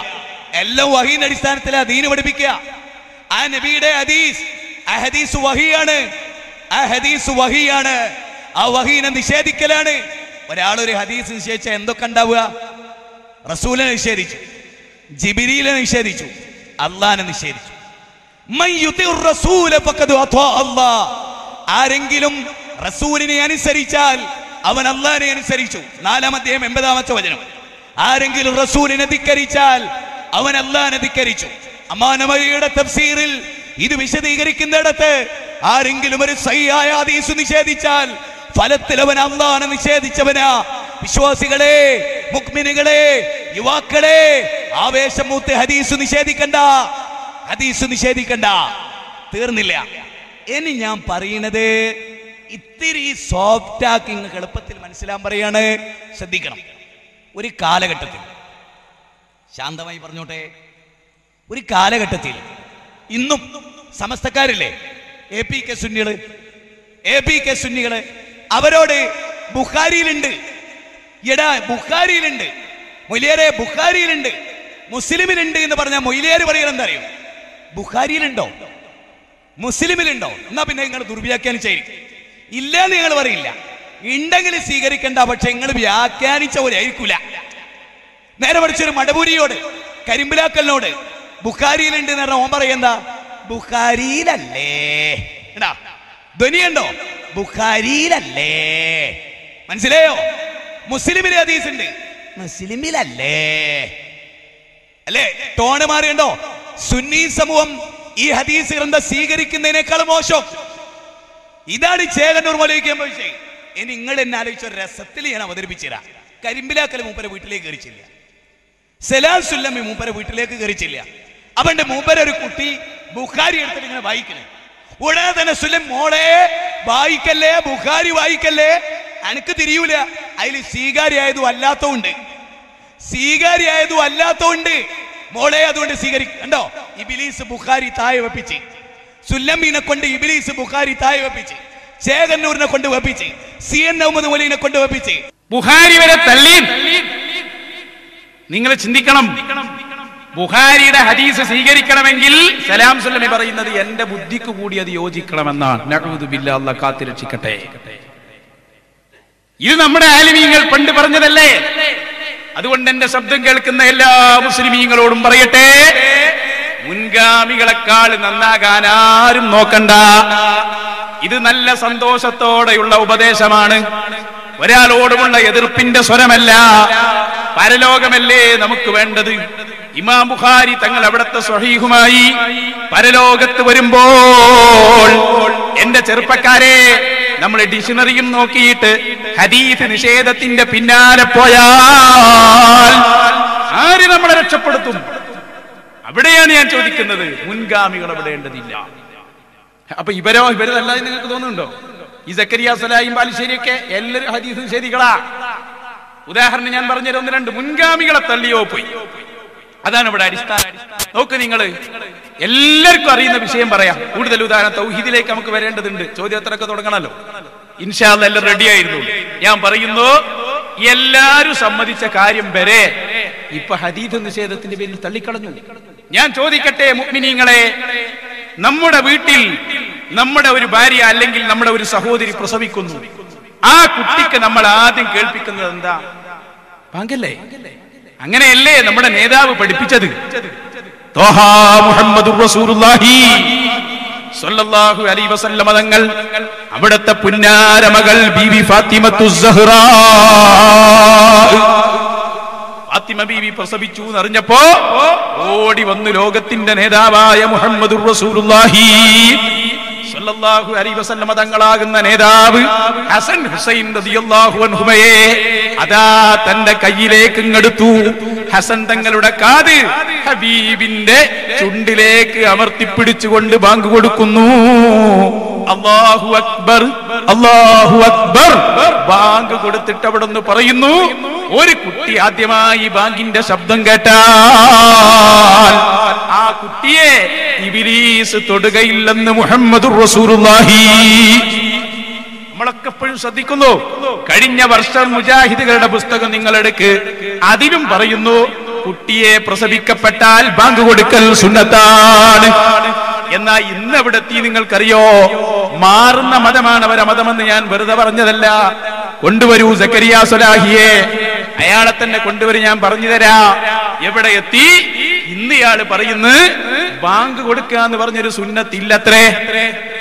എല്ലാം വഹീന്റെ അടിസ്ഥാനത്തിലാ ദീന് പഠിപ്പിക്കുക ആ നബിയുടെ ഹദീസ് ആ ഹദീസ് വഹിയാണ് ആ ഹദീസ് വഹിയാണ് ആ വഹീനെ നിഷേധിക്കലാണ് ഒരാൾ ഒരു ഹദീസ് നിഷേധിച്ച എന്തൊക്കെ ഉണ്ടാവുക റസൂലിനെ നിഷേധിച്ചു ജിബിരിയിലെ നിഷേധിച്ചു അള്ളാനെ നിഷേധിച്ചു മൻ യുതിഉർ റസൂല ഫഖദ് അത്വാ അല്ലാഹ്. ആരെങ്കിലും റസൂലിനെ അനുസരിച്ചാൽ അവൻ അള്ളാഹിനെ അനുസരിച്ചു നാലാം അധ്യായം എൺപതാമത്തെ വചനം ആരെങ്കിലും റസൂലിനെ ധിക്കരിച്ചാൽ അവൻ അള്ളാഹിനെ ധിക്കരിച്ചു അമ്മാനമരിയുടെ തഫ്സീറിൽ ഇത് വിശദീകരിക്കുന്നിടത്ത് ആരെങ്കിലും ഒരു സയ്യായ ഹദീസ് നിഷേധിച്ചാൽ ഫലത്തിൽ അവൻ അള്ളാഹിനെ നിഷേധിച്ചവനാ വിശ്വാസികളെ മുക്മിനുകളെ യുവാക്കളെ ആവേശം മൂത്ത് ഹദീസ് നിഷേധിക്കണ്ട ഹദീസ് നിഷേധിക്കണ്ട തീർന്നില്ല ഇനി ഞാൻ പറയുന്നത് ഇത്തിരി സോഫ്റ്റ് ആക്കി നിങ്ങൾക്ക് എളുപ്പത്തിൽ മനസ്സിലാൻ പറയാണ് ശ്രദ്ധിക്കണം ഒരു കാലഘട്ടത്തിൽ ശാന്തമായി പറഞ്ഞോട്ടെ ഒരു കാലഘട്ടത്തിൽ ഇന്നും സമസ്തക്കാരില്ലേ എ പി കെ സുന്നികള് എ പി കെ സുന്നികള് അവരോട് ബുഖാരിയിലുണ്ട് എടാ ബുഖാരിയിലുണ്ട് മൊയ്ലിയാരെ ബുഖാരിയിലുണ്ട് മുസ്ലിമിലുണ്ട് എന്ന് പറഞ്ഞാൽ മൊയ്ലിയാർ പറയുന്നത് എന്താ അറിയോ ബുഖാരിയിലുണ്ടോ മുസ്ലിമിലുണ്ടോ എന്നാ പിന്നെ നിങ്ങൾ ദുർവ്യാഖ്യാനിച്ചായിരിക്കും ഇല്ല എന്ന് നിങ്ങൾ പറയില്ല ഉണ്ടെങ്കിൽ സ്വീകരിക്കണ്ട പക്ഷെ നിങ്ങൾ വ്യാഖ്യാനിച്ച പോലെ ആയിരിക്കൂല നേരെ മറിച്ചൊരു മടപൂരിയോട് കരിമ്പിലാക്കലിനോട് ബുഖാരിയിലുണ്ട് എന്ന് പറഞ്ഞ ഓൻ പറയുന്ന ബുഖാരിയിലല്ലേ എടാ ധ്വനിയുണ്ടോ ബുഖാരിയിലല്ലേ മനസ്സിലായോ മുസ്ലിമിലെ ഹദീസ് ഉണ്ട് മുസ്ലിമിലല്ലേ അല്ലേ ടോണ് മാറിയുണ്ടോ സുന്നി സമൂഹം ഈ ഹദീസ് ഗ്രന്ഥം സ്വീകരിക്കുന്നതിനേക്കാൾ മോശം ഇതാണ് ചേകന്നൂർ മൊലയിക്കാൻ പോയി ഇനി നിങ്ങൾ എന്നെ ആലോചിച്ച ഒരു രസത്തിൽ ഞാൻ അവതരിപ്പിച്ചുതരാം കരിമ്പിലാക്കൽ മൂപ്പരെ വീട്ടിലേക്ക് കയറിച്ചില്ല സെലാൽ സുല്ലമ്മി മൂപ്പരെ വീട്ടിലേക്ക് കയറിച്ചില്ല അവന്റെ മൂപ്പര ഒരു കുട്ടി ബുഖാരി എടുത്തിട്ട് ഇങ്ങനെ വായിക്കണേ ഉടനെ തന്നെ സുല്ലം മോളെ വായിക്കല്ലേ ബുഖാരി വായിക്കല്ലേ അനക്ക് തിരിയൂല അതിൽ സ്വീകാര്യായതും അല്ലാത്തതുണ്ട് സ്വീകാര്യായതും അല്ലാത്തതുണ്ട് മോളെ അതുകൊണ്ട് സ്വീകരിക്കും കണ്ടോ ഇബിലീസ് ബുഖാരി താഴെ വെപ്പിച്ച് സുല്ലമ്മീനെ കൊണ്ട് ഇബിലീസ് ബുഖാരി താഴെ വെപ്പിച്ച് ചേകന്നൂരിനെ കൊണ്ട് വെപ്പിച്ച് സി എൻ അഹമ്മദ് മൊലീനെ കൊണ്ട് വെപ്പിച്ച് ബുഹാരി വരെ തള്ളി നിങ്ങൾ ചിന്തിക്കണം ബുഹാരിയുടെ ഹദീസ് സ്വീകരിക്കണമെങ്കിൽ സലാം സുല്ലമി പറയുന്നത് എന്റെ ബുദ്ധിക്ക് കൂടി അത് യോജിക്കണമെന്നാണ് നഅൂദു ബില്ലാ അല്ലാഹ് കാത്തിരക്ഷിക്കട്ടെ ഇത് നമ്മുടെ ആലിമീങ്ങൾ പണ്ട് പറഞ്ഞതല്ലേ അതുകൊണ്ട് എന്റെ ശബ്ദം കേൾക്കുന്ന എല്ലാ മുസ്ലിമീങ്ങളോടും പറയട്ടെ മുൻഗാമികളെക്കാൾ നന്നാകാൻ ആരും നോക്കണ്ട ഇത് നല്ല സന്തോഷത്തോടെയുള്ള ഉപദേശമാണ് ഒരാളോടുമുള്ള എതിർപ്പിന്റെ സ്വരമല്ല പരലോകമല്ലേ നമുക്ക് വേണ്ടത് ഇമാം ബുഖാരി തങ്ങൾ അവിടുത്തെ സ്വഹീഹുമായി പരലോകത്ത് വരുമ്പോൾ എന്റെ ചെറുപ്പക്കാരെ നമ്മൾ ഡിക്ഷണറിയും നോക്കിയിട്ട് ഹദീസ് നിഷേധത്തിന്റെ പിന്നാലെ പോയാൽ ആര് നമ്മളെ രക്ഷപ്പെടുത്തും അവിടെയാണ് ഞാൻ ചോദിക്കുന്നത് മുൻഗാമികൾ അവിടെയേണ്ടതില്ല അപ്പൊ ഇവരോ ഇവരല്ല എന്ന് നിങ്ങൾക്ക് തോന്നുന്നുണ്ടോ ഈ സക്കരിയ സലായും ബാലുശ്ശേരിയൊക്കെ എല്ലാവരും ഹദീസ് നിഷേധികളാ ഉദാഹരണം ഞാൻ പറഞ്ഞത് ഒന്ന് രണ്ട് മുൻഗാമികളെ തള്ളിയോ പോയി അതാണ് ഇവിടെ അടിസ്ഥാനം നോക്ക് നിങ്ങൾ എല്ലാവർക്കും അറിയുന്ന വിഷയം പറയാം കൂടുതൽ ഉദാഹരണം തൗഹീദിലേക്ക് നമുക്ക് വരേണ്ടതുണ്ട് ചോദ്യോത്തരമൊക്കെ തുടങ്ങണമല്ലോ ഇൻഷാല്ല എല്ലാം റെഡി ആയിരുന്നു ഞാൻ പറയുന്നു എല്ലാരും സമ്മതിച്ച കാര്യം വരെ ഇപ്പൊ ഹദീദ് നിഷേധത്തിന്റെ പേരിൽ തള്ളിക്കളഞ്ഞു ഞാൻ ചോദിക്കട്ടെ മുഗ്മിനീങ്ങളെ നമ്മുടെ വീട്ടിൽ നമ്മുടെ ഒരു ഭാര്യ അല്ലെങ്കിൽ നമ്മുടെ ഒരു സഹോദരി പ്രസവിക്കുന്നു ആ കുട്ടിക്ക് നമ്മൾ ആദ്യം കേൾപ്പിക്കുന്നത് എന്താ പങ്കല്ലേ അങ്ങനെയല്ലേ നമ്മുടെ നേതാവ് പഠിപ്പിച്ചത് ത്വഹാ മുഹമ്മദുർ റസൂലുള്ളാഹി സ്വല്ലല്ലാഹു അലൈഹി വസല്ലമ തങ്ങൾ അവിടുത്തെ പുന്നാരമകൾ ബീവി ഫാത്തിമത്തു സഹ്റ ഫാത്തിമ ബീവി പ്രസവിച്ചു എന്നറിഞ്ഞപ്പോ ഓടി വന്നു ലോകത്തിന്റെ നേതാവായ മുഹമ്മദുർ റസൂലുള്ളാഹി സല്ലല്ലാഹു അലൈഹി വസല്ലമ തങ്ങളാകുന്ന നേതാവ് ഹസൻ ഹുസൈൻ റളിയല്ലാഹു അൻഹുമയെ അതാ തന്റെ കയ്യിലേക്ക് ഇങ്ങെടുത്തു ഹസൻ തങ്ങളുടെ കാത് ഹബീബിന്റെ ചുണ്ടിലേക്ക് അമർത്തിപ്പിടിച്ചുകൊണ്ട് ബാങ്ക് കൊടുക്കുന്നു അള്ളാഹു അക്ബർ അള്ളാഹു അക്ബർ ബാങ്ക് കൊടുത്തിട്ട് അവിടെ നിന്ന് പറയുന്നു ഒരു കുട്ടി ആദ്യമായി ബാങ്കിന്റെ ശബ്ദം കേട്ടാൽ ആ കുട്ടിയെ ഇബിലീസ് തൊടുകയില്ലെന്ന് മുഹമ്മദ് റസൂലുള്ളാഹി നമ്മളൊക്കെ എപ്പോഴും ശ്രദ്ധിക്കുന്നു കഴിഞ്ഞ വർഷം മുജാഹിദുകളുടെ പുസ്തകം നിങ്ങൾ എടുക്ക് അതിലും പറയുന്നു കുട്ടിയെ പ്രസവിക്കപ്പെട്ടാൽ ബാങ്ക് കൊടുക്കൽ സുന്നത്താണ് എന്നാ ഇന്ന് എവിടെ എത്തി നിങ്ങൾക്കറിയോ മാറുന്ന മതമാണ് അവരെ മതമെന്ന് ഞാൻ വെറുതെ പറഞ്ഞതല്ല കൊണ്ടുവരൂ സക്കരിയ സുലാഹിയെ അയാളെ തന്നെ കൊണ്ടുവരും ഞാൻ പറഞ്ഞു തരാ എവിടെ എത്തി ഇന്ന് ഇയാള് പറയുന്നു ബാങ്ക് കൊടുക്കുക എന്ന് പറഞ്ഞൊരു സുന്നത്തില്ലത്രേ